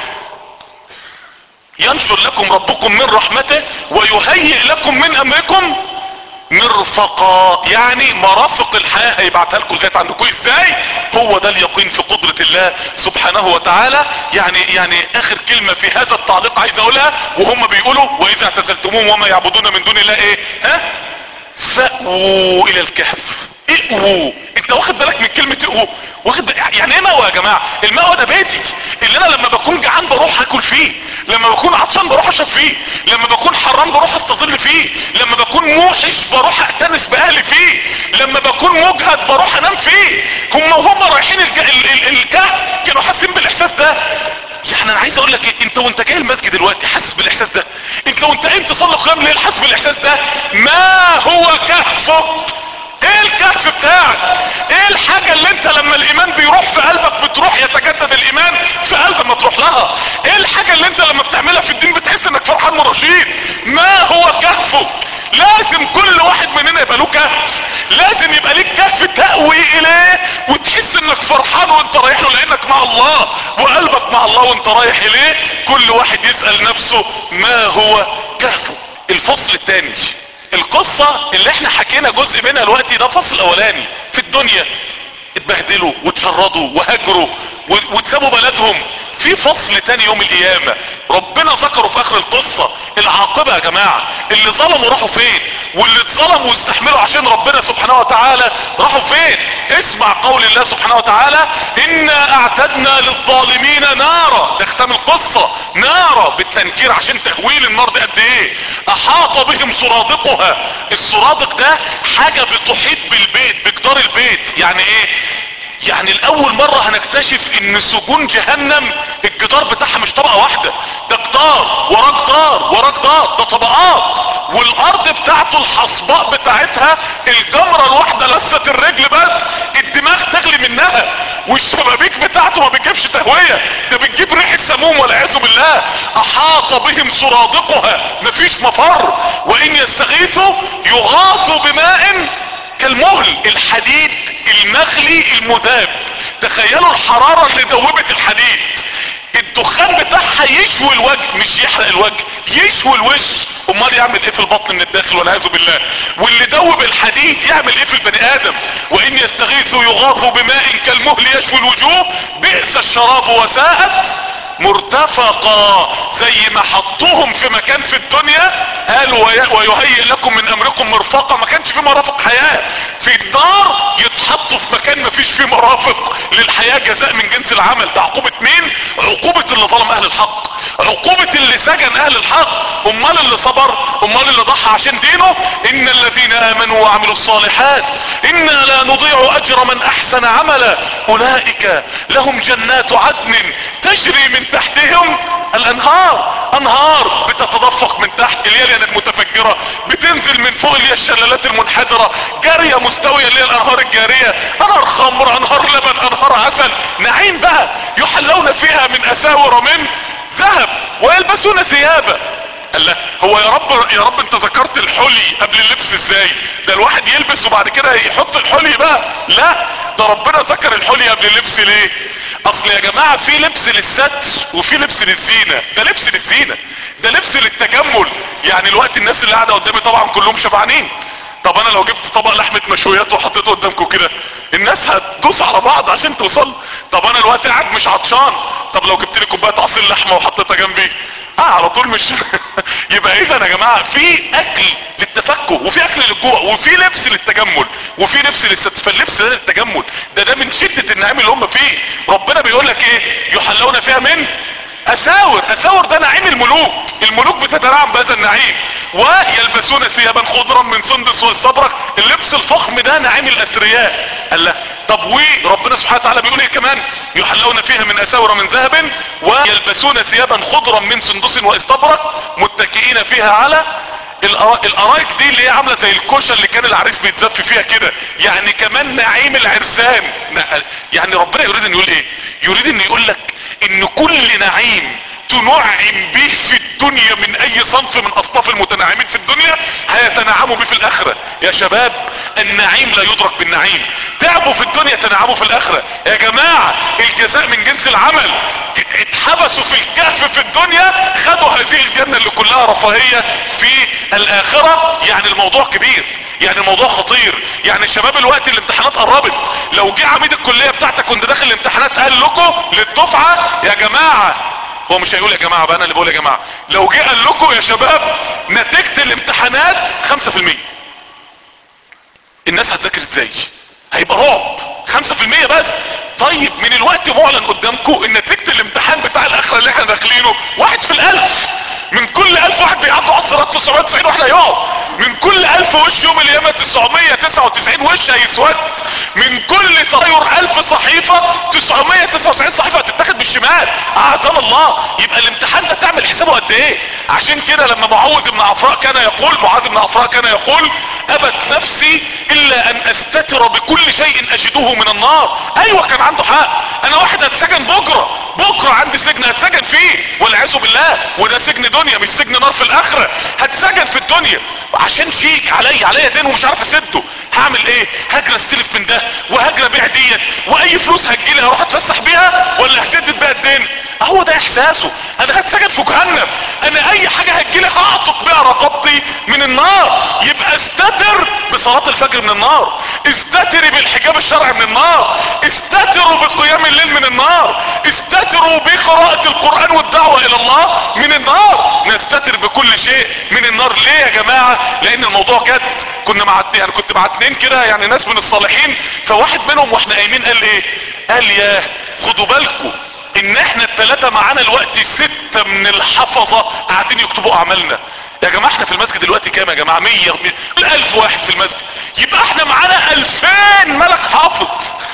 ينشر لكم ربكم من رحمته ويهيئ لكم من امركم مرفقا يعني مرافق الحياة هيبعتها لكم لغاية عندكم ازاي هو ده اليقين في قدرة الله سبحانه وتعالى يعني يعني اخر كلمة في هذا التعليق عايز اقولها وهم بيقولوا واذا اعتزلتموهم وما يعبدون من دون الله ايه ها فأووا الى الكهف اقووا انت واخد بالك من كلمة اقووا واخد يعني ايه مأوى يا جماعة المأوى ده بيتي اللي انا لما بكون جعان بروح اكل فيه لما بكون عطشان بروح اشرب فيه لما بكون حرام بروح استظل فيه لما بكون موحش بروح اأتنس باهلي فيه لما بكون مجهد بروح انام فيه هم وهم رايحين الج... ال... ال... الكهف كانوا حاسين بالاحساس ده يعني انا عايز اقول لك إيه؟ انت وانت جاي المسجد دلوقتي حاسس بالاحساس ده انت وانت قايم تصلي قيام ليل حاسس بالاحساس ده ما هو كهفك ايه الكهف بتاعك ايه الحاجة اللي انت لما الايمان بيروح في قلبك بتروح يتجدد الايمان في قلب ما تروح لها ايه الحاجة اللي انت لما بتعملها في الدين بتحس انك فرحان ورشيد ما هو كهفك لازم كل واحد مننا يبقى له كهف لازم يبقى ليك كهف تأوي اليه وتحس انك فرحان وانت رايح له لانك مع الله وقلبك مع الله وانت رايح اليه كل واحد يسأل نفسه ما هو كهفه الفصل الثاني القصة اللي احنا حكينا جزء منها دلوقتي ده فصل اولاني في الدنيا اتبهدلوا واتشردوا وهجروا واتسابوا بلدهم في فصل تاني يوم القيامة ربنا ذكره في اخر القصة العاقبة يا جماعة اللي ظلموا راحوا فين واللي اتظلموا واستحملوا عشان ربنا سبحانه وتعالى راحوا فين اسمع قول الله سبحانه وتعالى انا اعتدنا للظالمين نارا ده ختام القصة نارا بالتنكير عشان تهويل النار دي قد ايه احاط بهم سرادقها السرادق ده حاجة بتحيط بالبيت بجدار البيت يعني ايه يعني الاول مرة هنكتشف ان سجون جهنم الجدار بتاعها مش طبقة واحدة ده جدار ورا جدار ورا جدار ده طبقات والارض بتاعته الحصباء بتاعتها الجمرة الواحدة لسة الرجل بس الدماغ تغلي منها والشبابيك بتاعته ما بتجيبش تهوية ده بتجيب ريح السموم والعياذ بالله احاط بهم سرادقها مفيش مفر وان يستغيثوا يغاثوا بماء كالمهل الحديد المغلي المذاب تخيلوا الحرارة اللي دوبت الحديد الدخان بتاعها يشوي الوجه مش يحرق الوجه يشوي الوش امال يعمل ايه في البطن من الداخل والعياذ بالله واللي دوب الحديد يعمل ايه في البني ادم وان يستغيثوا يغاثوا بماء كالمهل يشوي الوجوه بئس الشراب وساءت مرتفقا زي ما حطوهم في مكان في الدنيا قالوا ويهيئ لكم من امركم مرفقا ما كانش في مرافق حياة في النار يتحطوا في مكان ما فيش فيه مرافق للحياة جزاء من جنس العمل ده عقوبة مين عقوبة اللي ظلم اهل الحق عقوبة اللي سجن اهل الحق امال اللي صبر امال اللي ضحى عشان دينه ان الذين امنوا وعملوا الصالحات انا لا نضيع اجر من احسن عملا اولئك لهم جنات عدن تجري من تحتهم الانهار انهار بتتدفق من تحت الياليان المتفجرة بتنزل من فوق اللي هي الشلالات المنحدرة جارية مستوية اللي هي الانهار الجارية انهار خمر انهار لبن انهار عسل نعيم بقى يحلون فيها من اساور من ذهب ويلبسون ثيابا قال لا هو يا رب يا رب انت ذكرت الحلي قبل اللبس ازاي ده الواحد يلبس وبعد كده يحط الحلي بقى لا ده ربنا ذكر الحلي قبل اللبس ليه اصل يا جماعة في لبس للستر وفي لبس للزينة ده لبس للزينة ده لبس للتجمل يعني الوقت الناس اللي قاعدة قدامي طبعا كلهم شبعانين طب انا لو جبت طبق لحمة مشويات وحطيته قدامكم كده الناس هتدوس على بعض عشان توصل طب انا الوقت قاعد مش عطشان طب لو جبت لي كوبايه عصير لحمه وحطيتها جنبي اه على طول مش يبقى اذا يا جماعه في اكل للتفكه وفي اكل للجوع وفي لبس للتجمل وفي لبس للست فاللبس ده للتجمل ده ده من شده النعيم اللي هم فيه ربنا بيقول لك ايه يحلون فيها من اساور اساور ده نعيم الملوك الملوك بتتنعم بهذا النعيم ويلبسون ثيابا خضرا من سندس واستبرق اللبس الفخم ده نعيم الاثرياء قال لا طب وربنا سبحانه وتعالى بيقول ايه كمان يحلون فيها من اساور من ذهب ويلبسون ثيابا خضرا من سندس واستبرق متكئين فيها على الأرا- الارائك دي اللي هي عامله زي الكوشه اللي كان العريس بيتزف فيها كده يعني كمان نعيم العرسان ن- يعني ربنا يريد ان يقول ايه يريد ان يقول لك ان كل نعيم تنعم به في الدنيا من اي صنف من اصناف المتنعمين في الدنيا هيتنعموا به في الاخرة يا شباب النعيم لا يدرك بالنعيم تعبوا في الدنيا تنعموا في الاخرة يا جماعة الجزاء من جنس العمل اتحبسوا في الكهف في الدنيا خدوا هذه الجنة اللي كلها رفاهية في الاخرة يعني الموضوع كبير يعني الموضوع خطير يعني الشباب الوقت الامتحانات قربت لو جه عميد الكلية بتاعتك كنت داخل الامتحانات قال لكم للدفعة يا جماعة هو مش هيقول يا جماعة بقى انا اللي بقول يا جماعة لو جه قال لكم يا شباب نتيجة الامتحانات 5% الناس هتذاكر ازاي هيبقى رعب 5% بس طيب من الوقت معلن قدامكم ان نتيجة الامتحان بتاع الاخرة اللي احنا داخلينه واحد في الالف من كل الف واحد بيعدوا على الصراط 990 واحد هيقع من كل الف وش يوم القيامة 999 وش هيسود من كل تغير الف صحيفة 999 صحيفة هتتاخد بالشمال اعزل الله يبقى الامتحان ده تعمل حسابه قد ايه عشان كده لما معوذ بن عفراء كان يقول معاذ بن عفراء كان يقول ابت نفسي الا ان استتر بكل شيء اجده من النار ايوه كان عنده حق انا واحد هتسجن بكره بكره عندي سجن هتسجن فيه والعياذ بالله وده سجن دنيا مش سجن نار في الاخره هتسجن في الدنيا عشان شيك عليا عليا دين ومش عارف اسده هعمل ايه هجري استلف من ده وهجري ابيع ديت واي فلوس هتجيلي هروح اتفسح بيها ولا هسدد بيها الدين هو ده احساسه انا هتسجن في جهنم انا اي حاجه هتجيلي هعطف بيها رقبتي من النار يبقى استتر بصلاه الفجر من النار استتري بالحجاب الشرعي من النار استتروا بقيام الليل من النار استتروا بقراءة القرآن والدعوة الى الله من النار نستتر بكل شيء من النار ليه يا جماعة لان الموضوع جد كنا مع يعني كنت مع اتنين كده يعني ناس من الصالحين فواحد منهم واحنا قايمين قال ايه قال يا خدوا بالكم ان احنا الثلاثة معانا الوقت ستة من الحفظة قاعدين يكتبوا اعمالنا يا جماعة احنا في المسجد دلوقتي كام يا جماعة مية الف واحد في المسجد يبقى احنا معانا الفين ملك حافظ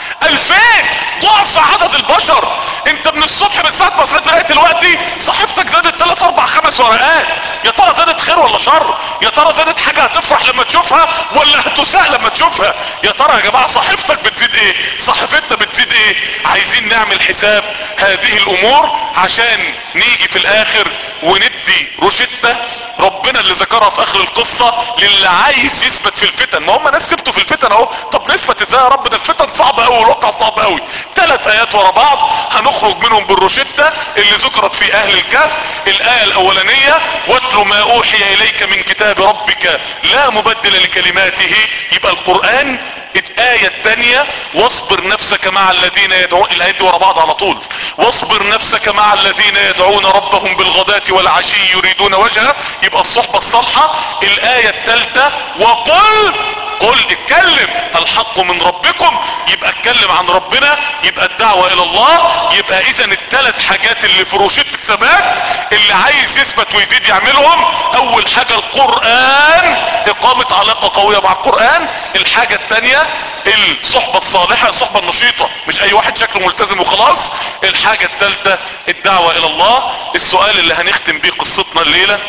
الفين ضعف عدد البشر انت من الصبح من ساعة ما صحيت لغاية دلوقتي صحيفتك زادت ثلاث اربع خمس ورقات يا ترى زادت خير ولا شر يا ترى زادت حاجة هتفرح لما تشوفها ولا هتساء لما تشوفها يا ترى يا جماعة صحيفتك بتزيد ايه صحيفتنا بتزيد ايه عايزين نعمل حساب هذه الامور عشان نيجي في الاخر وندي روشتة ربنا اللي ذكرها في اخر القصة للي عايز يثبت في الفتن ما هم ناس ثبتوا في الفتن اهو طب نثبت ازاي يا رب ده الفتن صعبة قوي والواقع صعب قوي ثلاث ايات ورا بعض هنخرج منهم بالروشتة اللي ذكرت في اهل الكهف الاية الاولانية واتل ما اوحي اليك من كتاب ربك لا مبدل لكلماته يبقى القرآن الآية الثانية واصبر نفسك مع الذين يدعون الآية دي ورا بعض على طول واصبر نفسك مع الذين يدعون ربهم بالغداة والعشي يريدون وجهه يبقى الصحبة الصالحة الآية الثالثة وقل قل اتكلم الحق من ربكم يبقى اتكلم عن ربنا يبقى الدعوة الى الله يبقى اذا الثلاث حاجات اللي في روشة الثبات اللي عايز يثبت ويزيد يعملهم اول حاجة القرآن اقامة علاقة قوية مع القرآن الحاجة الثانية الصحبة الصالحة الصحبة النشيطة مش اي واحد شكله ملتزم وخلاص الحاجة الثالثة الدعوة الى الله السؤال اللي هنختم بيه قصتنا الليلة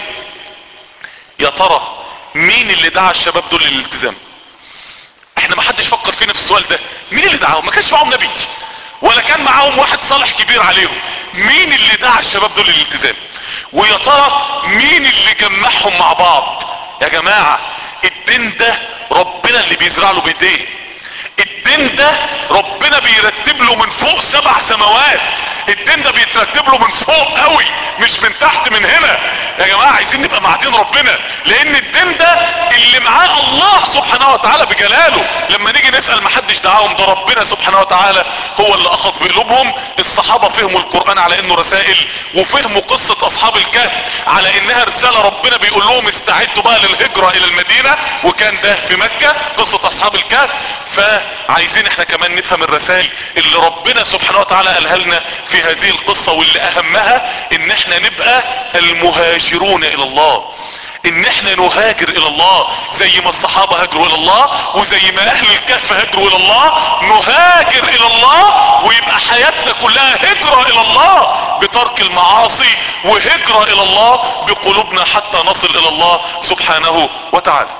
يا ترى مين اللي دعا الشباب دول للالتزام احنا ما حدش فكر فينا في السؤال ده مين اللي دعاهم ما كانش معاهم نبي ولا كان معاهم واحد صالح كبير عليهم مين اللي دعا الشباب دول للالتزام ويا ترى مين اللي جمعهم مع بعض يا جماعة الدين ده ربنا اللي بيزرع له بايديه الدين ده ربنا بيرتب له من فوق سبع سماوات الدين ده بيترتب له من فوق قوي مش من تحت من هنا يا جماعة عايزين نبقى مع دين ربنا لان الدين ده اللي معاه الله سبحانه وتعالى بجلاله لما نيجي نسأل محدش دعاهم ده ربنا سبحانه وتعالى هو اللي اخذ بقلوبهم الصحابة فهموا القرآن على انه رسائل وفهموا قصة اصحاب الكهف على انها رسالة ربنا بيقول لهم استعدوا بقى للهجرة الى المدينة وكان ده في مكة قصة اصحاب الكهف فعايزين احنا كمان نفهم الرسائل اللي ربنا سبحانه وتعالى قالها لنا في هذه القصة واللي اهمها ان احنا نبقى المهاجرون الى الله ان احنا نهاجر الى الله زي ما الصحابة هاجروا الى الله وزي ما اهل الكهف هاجروا الى الله نهاجر الى الله ويبقى حياتنا كلها هجرة الى الله بترك المعاصي وهجرة الى الله بقلوبنا حتى نصل الى الله سبحانه وتعالى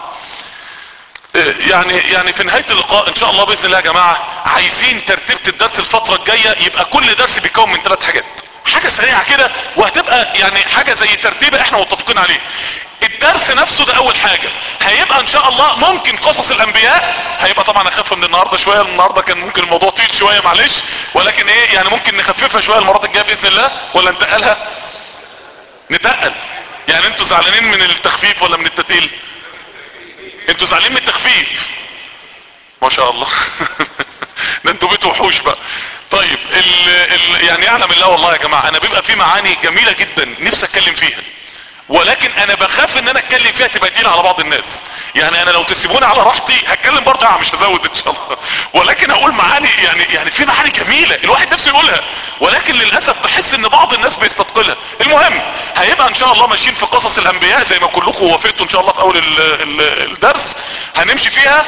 يعني يعني في نهاية اللقاء ان شاء الله باذن الله يا جماعة عايزين ترتيبة الدرس الفترة الجاية يبقى كل درس بيكون من ثلاث حاجات حاجة سريعة كده وهتبقى يعني حاجة زي ترتيبة احنا متفقين عليه الدرس نفسه ده اول حاجة هيبقى ان شاء الله ممكن قصص الانبياء هيبقى طبعا اخف من النهاردة شوية النهاردة كان ممكن الموضوع طويل شوية معلش ولكن ايه يعني ممكن نخففها شوية المرات الجاية باذن الله ولا نتقلها نتقل يعني انتوا زعلانين من التخفيف ولا من التتقيل انتوا زعلانين من التخفيف ما شاء الله ده انتوا بيتوا وحوش بقى طيب ال ال يعني يعلم الله والله يا جماعة انا بيبقى في معاني جميلة جدا نفسي اتكلم فيها ولكن انا بخاف ان انا اتكلم فيها تبقى تقيلة على بعض الناس يعني انا لو تسيبوني على راحتي هتكلم برضه يعني مش هزود ان شاء الله ولكن اقول معاني يعني يعني في معاني جميلة الواحد نفسه يقولها ولكن للاسف بحس ان بعض الناس بيستثقلها المهم هيبقى ان شاء الله ماشيين في قصص الانبياء زي ما كلكم وافقتوا ان شاء الله في اول ال ال الدرس هنمشي فيها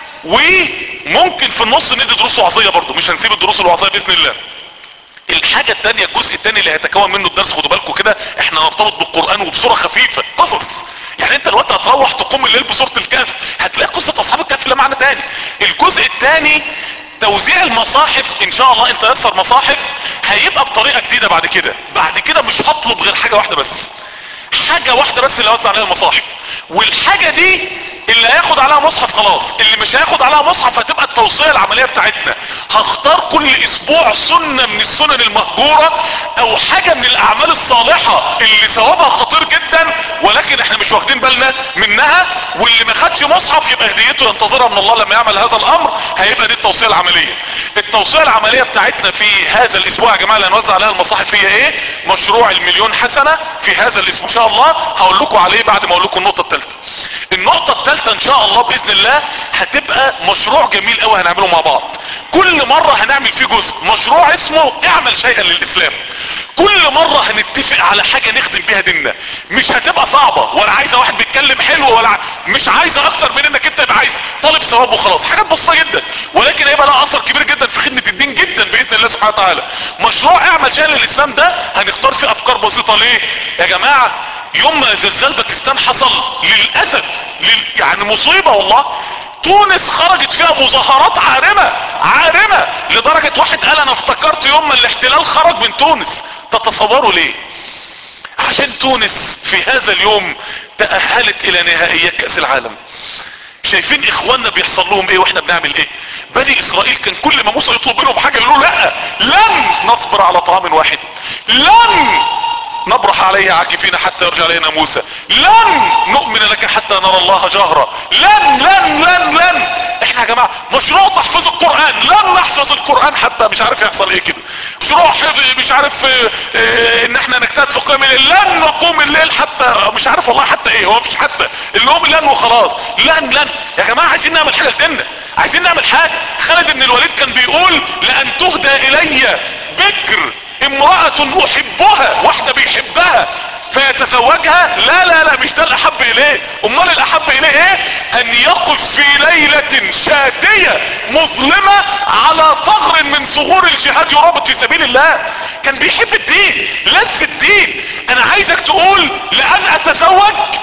وممكن في النص ندي دروس وعظية برضه مش هنسيب الدروس الوعظية باذن الله الحاجة التانية الجزء التاني اللي هيتكون منه الدرس خدوا بالكم كده احنا نرتبط بالقرآن وبصورة خفيفة قصص يعني انت الوقت هتروح تقوم الليل بصورة الكهف هتلاقي قصة اصحاب الكهف لها معنى تاني الجزء التاني توزيع المصاحف ان شاء الله انت يسر مصاحف هيبقى بطريقة جديدة بعد كده بعد كده مش هطلب غير حاجة واحدة بس حاجة واحدة بس اللي اوزع عليها المصاحف والحاجة دي اللي هياخد عليها مصحف خلاص اللي مش هياخد عليها مصحف هتبقى التوصية العملية بتاعتنا هختار كل اسبوع سنة من السنن المهجورة او حاجة من الاعمال الصالحة اللي ثوابها خطير جدا ولكن احنا مش واخدين بالنا منها واللي ما خدش مصحف يبقى هديته ينتظرها من الله لما يعمل هذا الامر هيبقى دي التوصية العملية التوصية العملية بتاعتنا في هذا الاسبوع يا جماعة اللي هنوزع عليها المصاحف هي ايه مشروع المليون حسنة في هذا الاسبوع ان شاء الله هقول لكم عليه بعد ما اقول لكم النقطة الثالثة النقطة الثالثة ان شاء الله باذن الله هتبقى مشروع جميل قوي هنعمله مع بعض كل مرة هنعمل فيه جزء مشروع اسمه اعمل شيئا للاسلام كل مرة هنتفق على حاجة نخدم بيها ديننا مش هتبقى صعبة ولا عايزة واحد بيتكلم حلو ولا ع... مش عايزة اكتر من انك انت يبقى عايز طالب ثواب وخلاص حاجات بسيطة جدا ولكن هيبقى لها اثر كبير جدا في خدمة الدين جدا باذن الله سبحانه وتعالى مشروع اعمل شيئا للاسلام ده هنختار فيه افكار بسيطة ليه يا جماعة يوم ما زلزال باكستان حصل للاسف لل... يعني مصيبة والله تونس خرجت فيها مظاهرات عارمة عارمة لدرجة واحد قال انا افتكرت يوم ما الاحتلال خرج من تونس تتصوروا ليه عشان تونس في هذا اليوم تأهلت الى نهائيات كأس العالم شايفين اخواننا بيحصل لهم ايه واحنا بنعمل ايه بني اسرائيل كان كل ما موسى يطلب منهم حاجة يقولوا لا لن نصبر على طعام واحد لن نبرح عليه عاكفين حتى يرجع الينا موسى لن نؤمن لك حتى نرى الله جهرا لن لن لن لن احنا يا جماعة مشروع تحفظ القرآن لن نحفظ القرآن حتى مش عارف يحصل ايه كده مشروع مش عارف اه اه ان احنا نجتهد في قيام الليل لن نقوم الليل حتى مش عارف والله حتى ايه هو مش حتى اللي هم لن وخلاص لن لن يا جماعة عايزين نعمل حاجة لديننا عايزين نعمل حاجة خالد بن الوليد كان بيقول لان تهدى الي بكر امرأة احبها واحدة بيحبها فيتزوجها لا لا لا مش ده الاحب اليه امال الاحب اليه ايه ان يقف في ليلة شاتية مظلمة على ثغر من ثغور الجهاد يرابط في سبيل الله كان بيحب الدين لذ الدين انا عايزك تقول لان اتزوج بعد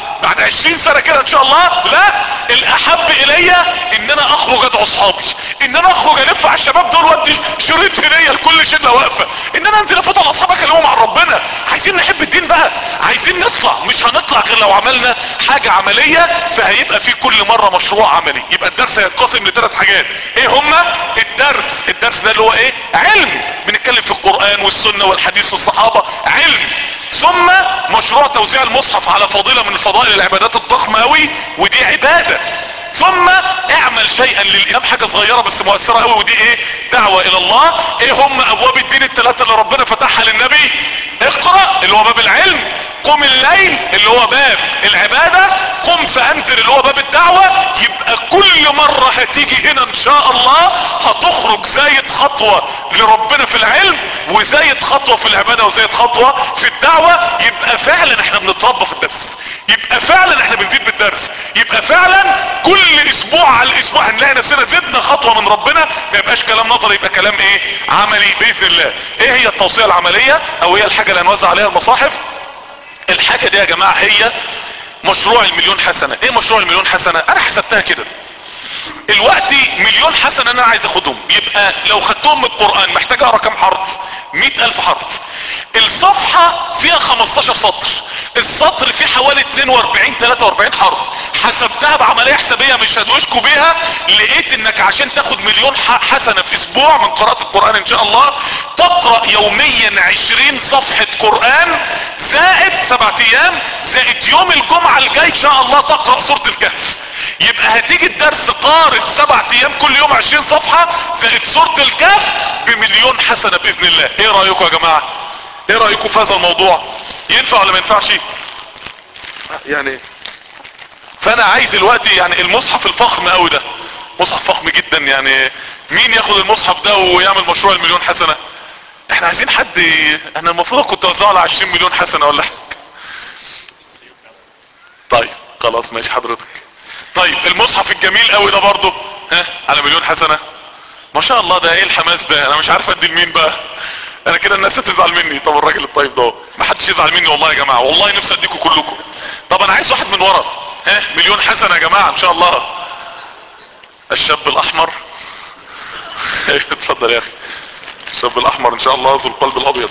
عشرين سنة كده ان شاء الله لا الاحب الي ان انا اخرج ادعو اصحابي ان انا اخرج الف على الشباب دول وادي شريط هديه لكل شله واقفه ان انا انزل افوت على اصحابي اكلمهم عن ربنا عايزين نحب الدين بقى عايزين نطلع مش هنطلع غير لو عملنا حاجه عمليه فهيبقى في كل مره مشروع عملي يبقى الدرس هيتقسم لثلاث حاجات ايه هما الدرس الدرس ده اللي هو ايه علم بنتكلم في القران والسنه والحديث والصحابه علم ثم مشروع توزيع المصحف على فضيلة من فضائل العبادات الضخمة اوي ودي عبادة ثم اعمل شيئا للإمام حاجة صغيرة بس مؤثرة قوي ودي ايه دعوة الى الله ايه هم ابواب الدين الثلاثة اللي ربنا فتحها للنبي اقرأ اللي هو باب العلم قم الليل اللي هو باب العبادة قم فانذر اللي هو باب الدعوة يبقى كل مرة هتيجي هنا ان شاء الله هتخرج زايد خطوة لربنا في العلم وزايد خطوة في العبادة وزايد خطوة في الدعوة يبقى فعلا احنا بنتربى في الدرس يبقى فعلا احنا بنزيد بالدرس يبقى فعلا كل اسبوع على الاسبوع هنلاقي نفسنا زدنا خطوة من ربنا ما يبقاش كلام نظري يبقى كلام ايه عملي باذن الله ايه هي التوصية العملية او هي الحاجة اللي هنوزع عليها المصاحف الحاجة دي يا جماعة هي مشروع المليون حسنة ايه مشروع المليون حسنة انا حسبتها كده الوقت مليون حسنة انا عايز اخدهم يبقى لو خدتهم من القرآن محتاج اقرا كام حرف مئة الف حرف الصفحة فيها 15 سطر السطر فيه حوالي 42 43 حرف حسبتها بعملية حسابية مش هدوشكوا بيها لقيت انك عشان تاخد مليون حسنة في اسبوع من قراءة القرآن ان شاء الله تقرأ يوميا 20 صفحة قرآن زائد سبعة ايام زائد يوم الجمعة الجاي ان شاء الله تقرأ سورة الكهف يبقى هتيجي الدرس قارئ سبعة ايام كل يوم 20 صفحة زائد سورة الكهف بمليون حسنة باذن الله ايه رأيكم يا جماعة ايه رأيكم في هذا الموضوع ينفع ولا ما ينفعش يعني فانا عايز دلوقتي يعني المصحف الفخم قوي ده مصحف فخم جدا يعني مين ياخد المصحف ده ويعمل مشروع المليون حسنة احنا عايزين حد ي... انا المفروض كنت اوزعه على 20 مليون حسنة ولا حاجة طيب خلاص ماشي حضرتك طيب المصحف الجميل قوي ده برضه ها على مليون حسنة ما شاء الله ده ايه الحماس ده انا مش عارف ادي لمين بقى انا كده الناس هتزعل مني طب الراجل الطيب ده ما حدش يزعل مني والله يا جماعه والله نفسي اديكم كلكم طب انا عايز واحد من ورا ها مليون حسنه يا جماعه ان شاء الله الشاب الاحمر اتفضل يا اخي الشاب الاحمر ان شاء الله ذو القلب الابيض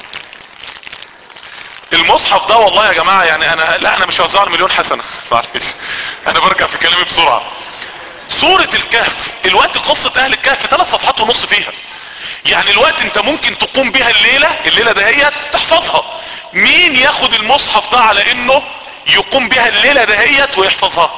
المصحف ده والله يا جماعه يعني انا لا انا مش هوزعه مليون حسنه معلش انا برجع في كلامي بسرعه سوره الكهف الوقت قصه اهل الكهف ثلاث صفحات ونص فيها يعني الوقت انت ممكن تقوم بها الليلة الليلة دهيت تحفظها مين ياخد المصحف ده على انه يقوم بها الليلة دهيت ويحفظها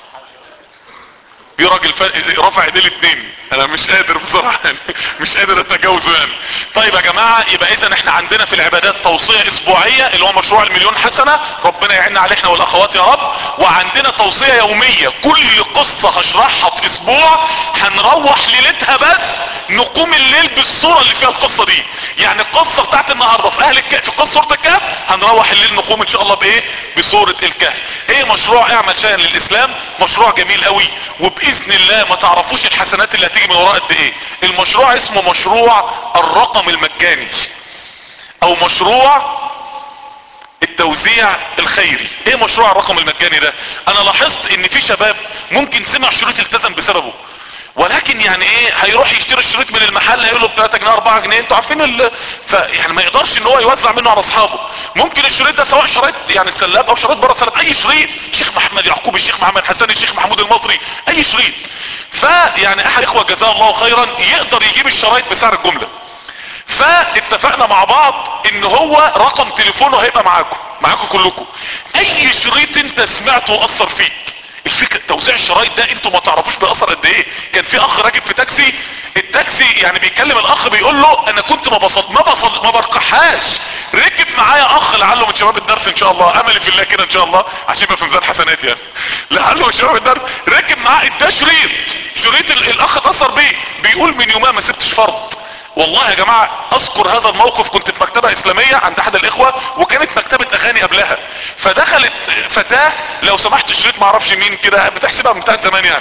في راجل رفع ايديه الاثنين انا مش قادر بصراحة يعني مش قادر اتجاوزه يعني طيب يا جماعة يبقى اذا احنا عندنا في العبادات توصية اسبوعية اللي هو مشروع المليون حسنة ربنا يعيننا عليه احنا والاخوات يا رب وعندنا توصية يومية كل قصة هشرحها في اسبوع هنروح ليلتها بس نقوم الليل بالصورة اللي فيها القصة دي يعني القصة بتاعت النهاردة في اهل الكهف في قصة سورة الكهف هنروح الليل نقوم ان شاء الله بايه بصورة الكهف ايه مشروع اعمل شيئا للاسلام مشروع جميل قوي وباذن الله ما تعرفوش الحسنات اللي هتيجي من وراء قد ايه المشروع اسمه مشروع الرقم المجاني او مشروع التوزيع الخيري ايه مشروع الرقم المجاني ده انا لاحظت ان في شباب ممكن سمع شريط التزم بسببه ولكن يعني ايه هيروح يشتري الشريط من المحل هيقول له ب 3 جنيه 4 جنيه انتوا عارفين ال... ف يعني ما يقدرش ان هو يوزع منه على اصحابه ممكن الشريط ده سواء شريط يعني سلاب او شريط بره سلاب اي شريط شيخ محمد يعقوب الشيخ محمد حسن الشيخ محمود المصري اي شريط فيعني احد اخوه جزاه الله خيرا يقدر يجيب الشرايط بسعر الجمله فاتفقنا مع بعض ان هو رقم تليفونه هيبقى معاكم معاكم كلكم اي شريط انت سمعته واثر فيك الفكرة توزيع الشرايط ده انتوا ما تعرفوش بيأثر قد ايه كان في اخ راكب في تاكسي التاكسي يعني بيكلم الاخ بيقول له انا كنت ما بصل ما بصل ما برقحهاش ركب معايا اخ لعله من شباب الدرس ان شاء الله املي في الله كده ان شاء الله عشان يبقى في ميزان حسنات يعني لعله من شباب الدرس ركب معاه ده شريط شريط ال- الاخ اتاثر بيه بيقول من يومها ما سبتش فرض والله يا جماعة اذكر هذا الموقف كنت في مكتبة اسلامية عند احد الاخوة وكانت مكتبة اغاني قبلها فدخلت فتاة لو سمحت شريط معرفش مين كده بتحسبها من بتاعت زمان يعني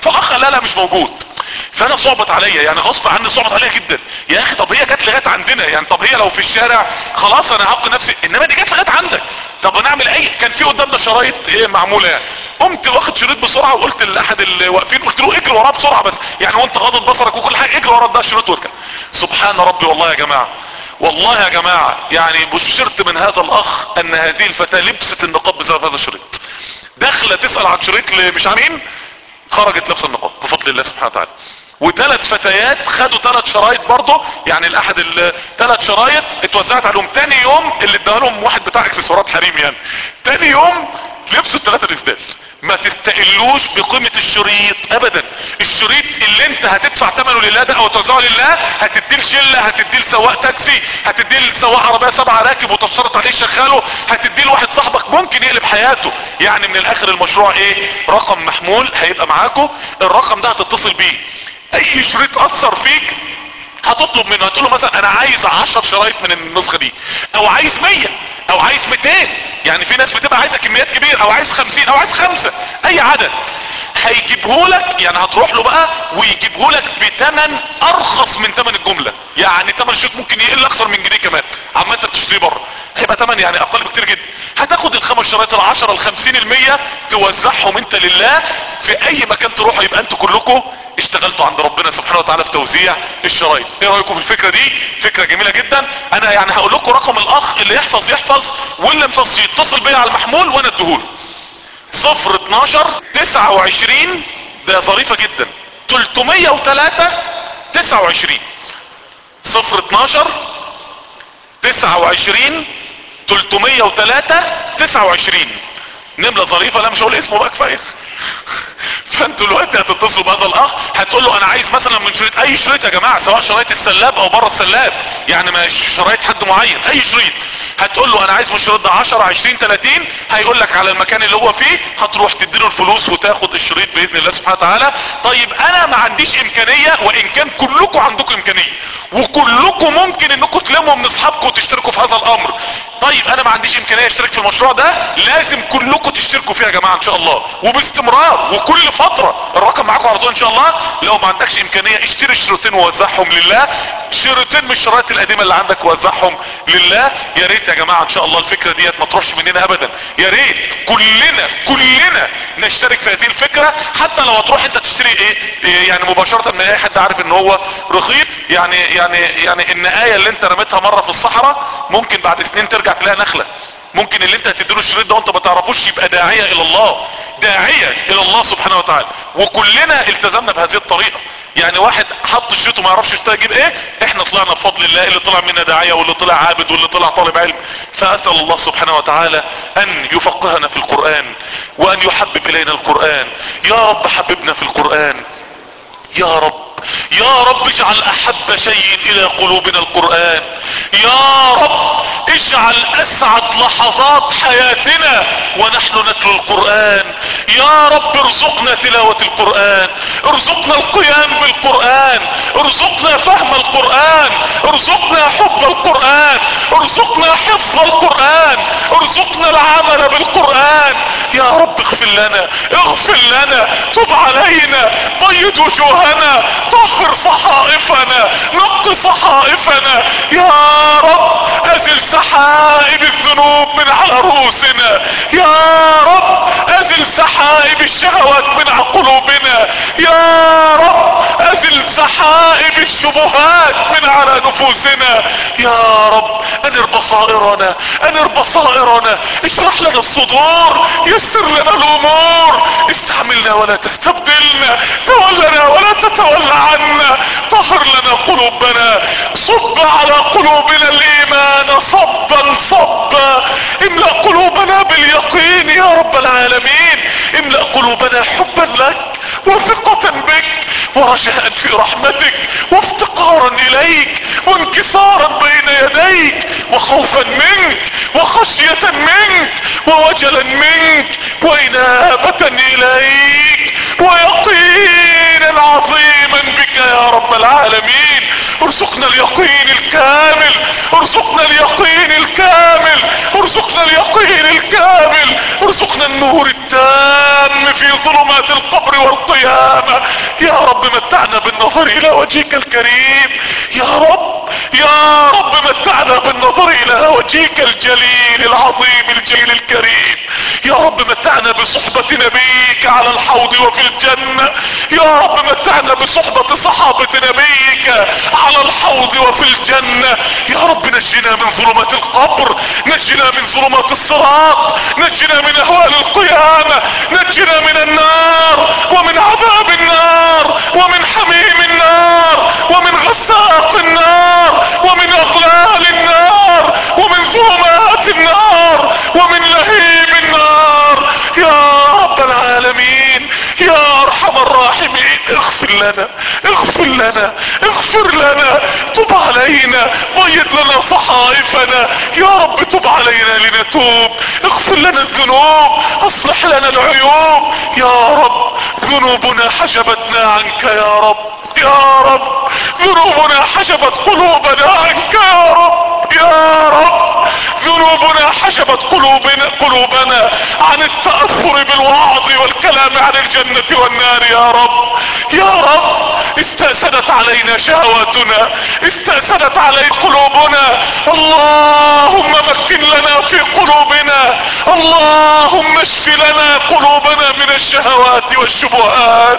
فالاخ قال لا لا مش موجود فانا صعبت عليا يعني غصب عني صعبت عليا جدا يا اخي طب هي جت لغايه عندنا يعني طب هي لو في الشارع خلاص انا هبقى نفسي انما دي جت لغايه عندك طب هنعمل اي كان في قدامنا شرايط ايه معموله يعني قمت واخد شريط بسرعه وقلت لاحد اللي واقفين قلت له اجري وراه بسرعه بس يعني وانت غاضب بصرك وكل حاجه اجري ورا ده الشريط وارجع سبحان ربي والله يا جماعه والله يا جماعه يعني بشرت من هذا الاخ ان هذه الفتاه لبست النقاب بسبب هذا الشريط داخله تسال عن شريط مش مين خرجت لابسه النقاب بفضل الله سبحانه وتعالى وثلاث فتيات خدوا ثلاث شرايط برضه يعني الاحد الثلاث شرايط اتوزعت عليهم تاني يوم اللي اداها لهم واحد بتاع اكسسوارات حريم يعني تاني يوم لبسوا الثلاثه الاسدال ما تستقلوش بقيمة الشريط ابدا الشريط اللي انت هتدفع ثمنه لله ده او توزعه لله هتديه لشلة هتديه لسواق تاكسي هتديه لسواق عربية سبعة راكب وتشترط عليه شغاله هتديه لواحد صاحبك ممكن يقلب حياته يعني من الاخر المشروع ايه رقم محمول هيبقى معاكم الرقم ده هتتصل بيه اي شريط اثر فيك هتطلب منه هتقول له مثلا انا عايز عشر شرايط من النسخة دي او عايز مية او عايز 200 يعني في ناس بتبقى عايزة كميات كبيرة او عايز 50 او عايز خمسة اي عدد هيجيبهولك يعني هتروح له بقى ويجيبهولك بتمن ارخص من تمن الجملة يعني تمن الشريط ممكن يقل اكثر من جنيه كمان عما انت بتشتريه بره هيبقى تمن يعني اقل بكتير جدا هتاخد الخمس شرايط العشرة الخمسين المية توزعهم انت لله في اي مكان تروحوا يبقى انتوا كلكم اشتغلتوا عند ربنا سبحانه وتعالى في توزيع الشرايط ايه رايكم في الفكره دي فكره جميله جدا انا يعني هقول لكم رقم الاخ اللي يحفظ يحفظ واللي مفصل يتصل بيا على المحمول وانا اديهوله صفر 12 29 ده ظريفه جدا 303 29 صفر 12 29 303 29 نملة ظريفة لا مش هقول اسمه بقى كفاية فانتوا دلوقتي هتتصلوا بهذا الاخ هتقول له انا عايز مثلا من شريط اي شريط يا جماعه سواء شرايط السلاب او بره السلاب يعني مش شرايط حد معين اي شريط هتقول له انا عايز من الشريط ده 10 20 30 هيقول لك على المكان اللي هو فيه هتروح تديله الفلوس وتاخد الشريط باذن الله سبحانه وتعالى طيب انا ما عنديش امكانيه وان كان كلكم عندكم امكانيه وكلكم ممكن انكم تلموا من اصحابكم وتشتركوا في هذا الامر طيب انا ما عنديش امكانيه اشترك في المشروع ده لازم كلكم تشتركوا فيه يا جماعه ان شاء الله وباستمرار وكل فتره الرقم معاكم على طول ان شاء الله لو ما عندكش امكانيه اشتري شريطين ووزعهم لله شريطين من الشرايط القديمه اللي عندك ووزعهم لله يا ريت يا جماعه ان شاء الله الفكره ديت ما تروحش مننا ابدا يا ريت كلنا كلنا نشترك في هذه الفكره حتى لو هتروح انت تشتري ايه, إيه يعني مباشره من اي حد عارف ان هو رخيص يعني يعني يعني النقايه اللي انت رميتها مره في الصحراء ممكن بعد سنين ترجع تلاقي نخله ممكن اللي انت هتديله الشريط ده وانت ما تعرفوش يبقى داعية الى الله داعية الى الله سبحانه وتعالى وكلنا التزمنا بهذه الطريقة يعني واحد حط الشريط وما يعرفش يشتغل يجيب ايه احنا طلعنا بفضل الله اللي طلع منا داعية واللي طلع عابد واللي طلع طالب علم فاسأل الله سبحانه وتعالى ان يفقهنا في القرآن وان يحبب الينا القرآن يا رب حببنا في القرآن يا رب يا رب اجعل احب شيء الى قلوبنا القرآن يا رب اجعل اسعد لحظات حياتنا ونحن نتلو القرآن يا رب ارزقنا تلاوة القرآن ارزقنا القيام بالقرآن ارزقنا فهم القرآن ارزقنا حب القرآن ارزقنا حفظ القرآن ارزقنا العمل بالقرآن يا رب اغفر لنا اغفر لنا تب علينا بيض وجوهنا طهر صحائفنا نق صحائفنا يا رب ازل سحائب الذنوب من على رؤوسنا يا رب ازل سحائب الشهوات من على قلوبنا يا رب ازل سحائب الشبهات من على نفوسنا يا رب انر بصائرنا انر بصائرنا اشرح لنا الصدور يسر لنا الامور استعملنا ولا تستبدلنا تولنا ولا تتولى عنا طهر لنا قلوبنا صب على قلوبنا الايمان صبا صبا املأ قلوبنا باليقين يا رب العالمين املأ قلوبنا حبا لك وثقة بك ورجاء في رحمتك وافتقارا اليك وانكسارا بين يديك وخوفا منك وخشية منك ووجلا منك وانابة اليك ويقينا عظيما بك يا رب العالمين ارزقنا اليقين الكامل ارزقنا اليقين الكامل ارزقنا اليقين الكامل ارزقنا النور التام في ظلمات القبر والقيامة يا رب متعنا بالنظر الى وجهك الكريم يا رب يا رب متعنا بالنظر الى وجهك الجليل العظيم الجليل الكريم يا رب متعنا بصحبة نبيك على الحوض وفي الجنة يا رب متعنا بصحبة صحابة نبيك على الحوض وفي الجنة يا رب نجنا من ظلمات القبر نجنا من ظلمات الصراط نجنا من اهوال القيامة نجنا من النار ومن عذاب النار ومن حميم النار ومن غساق النار ومن اغلال النار ومن ظلمات النار ومن لهيب النار يا رب العالمين يا ارحم الراحمين اغفر لنا اغفر لنا اغفر لنا تب علينا بيض لنا صحائفنا يا رب تب علينا لنتوب اغفر لنا الذنوب اصلح لنا العيوب يا رب ذنوبنا حجبتنا عنك يا رب يا رب ذنوبنا حجبت قلوبنا عنك يا رب يا رب ذنوبنا حجبت قلوبنا قلوبنا عن التأثر بالوعظ والكلام عن الجنة والنار يا رب يا رب استأسدت علينا شهواتنا استأسدت علينا قلوبنا اللهم مكن لنا في قلوبنا اللهم اشف لنا قلوبنا من الشهوات والشبهات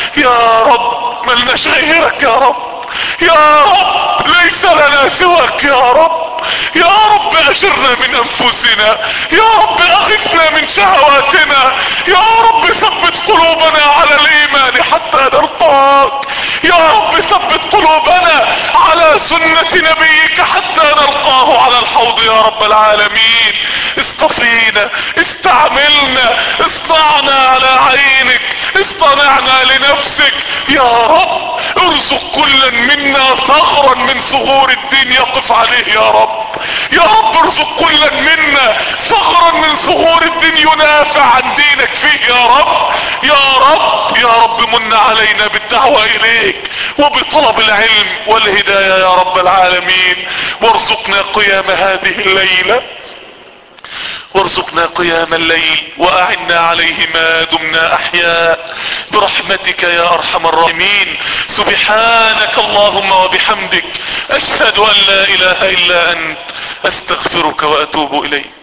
يا رب ملناش غيرك يا رب يا رب ليس لنا سواك يا رب يا رب اجرنا من انفسنا يا رب اغثنا من شهواتنا يا رب ثبت قلوبنا على الايمان حتى نلقاك يا رب ثبت قلوبنا على سنة نبيك حتى نلقاه على الحوض يا رب العالمين اصطفينا استعملنا اصنعنا على عينك اصطنعنا لنفسك يا رب ارزق كلا منا ثغرا من ثغور الدين يقف عليه يا رب يا رب ارزق كلا منا ثغرا من ثغور الدين ينافع عن دينك فيه يا رب يا رب يا رب من علينا بالدعوة اليك وبطلب العلم والهداية يا رب العالمين وارزقنا قيام هذه الليلة وارزقنا قيام الليل واعنا عليه ما دمنا احياء برحمتك يا ارحم الراحمين سبحانك اللهم وبحمدك اشهد ان لا اله الا انت استغفرك واتوب اليك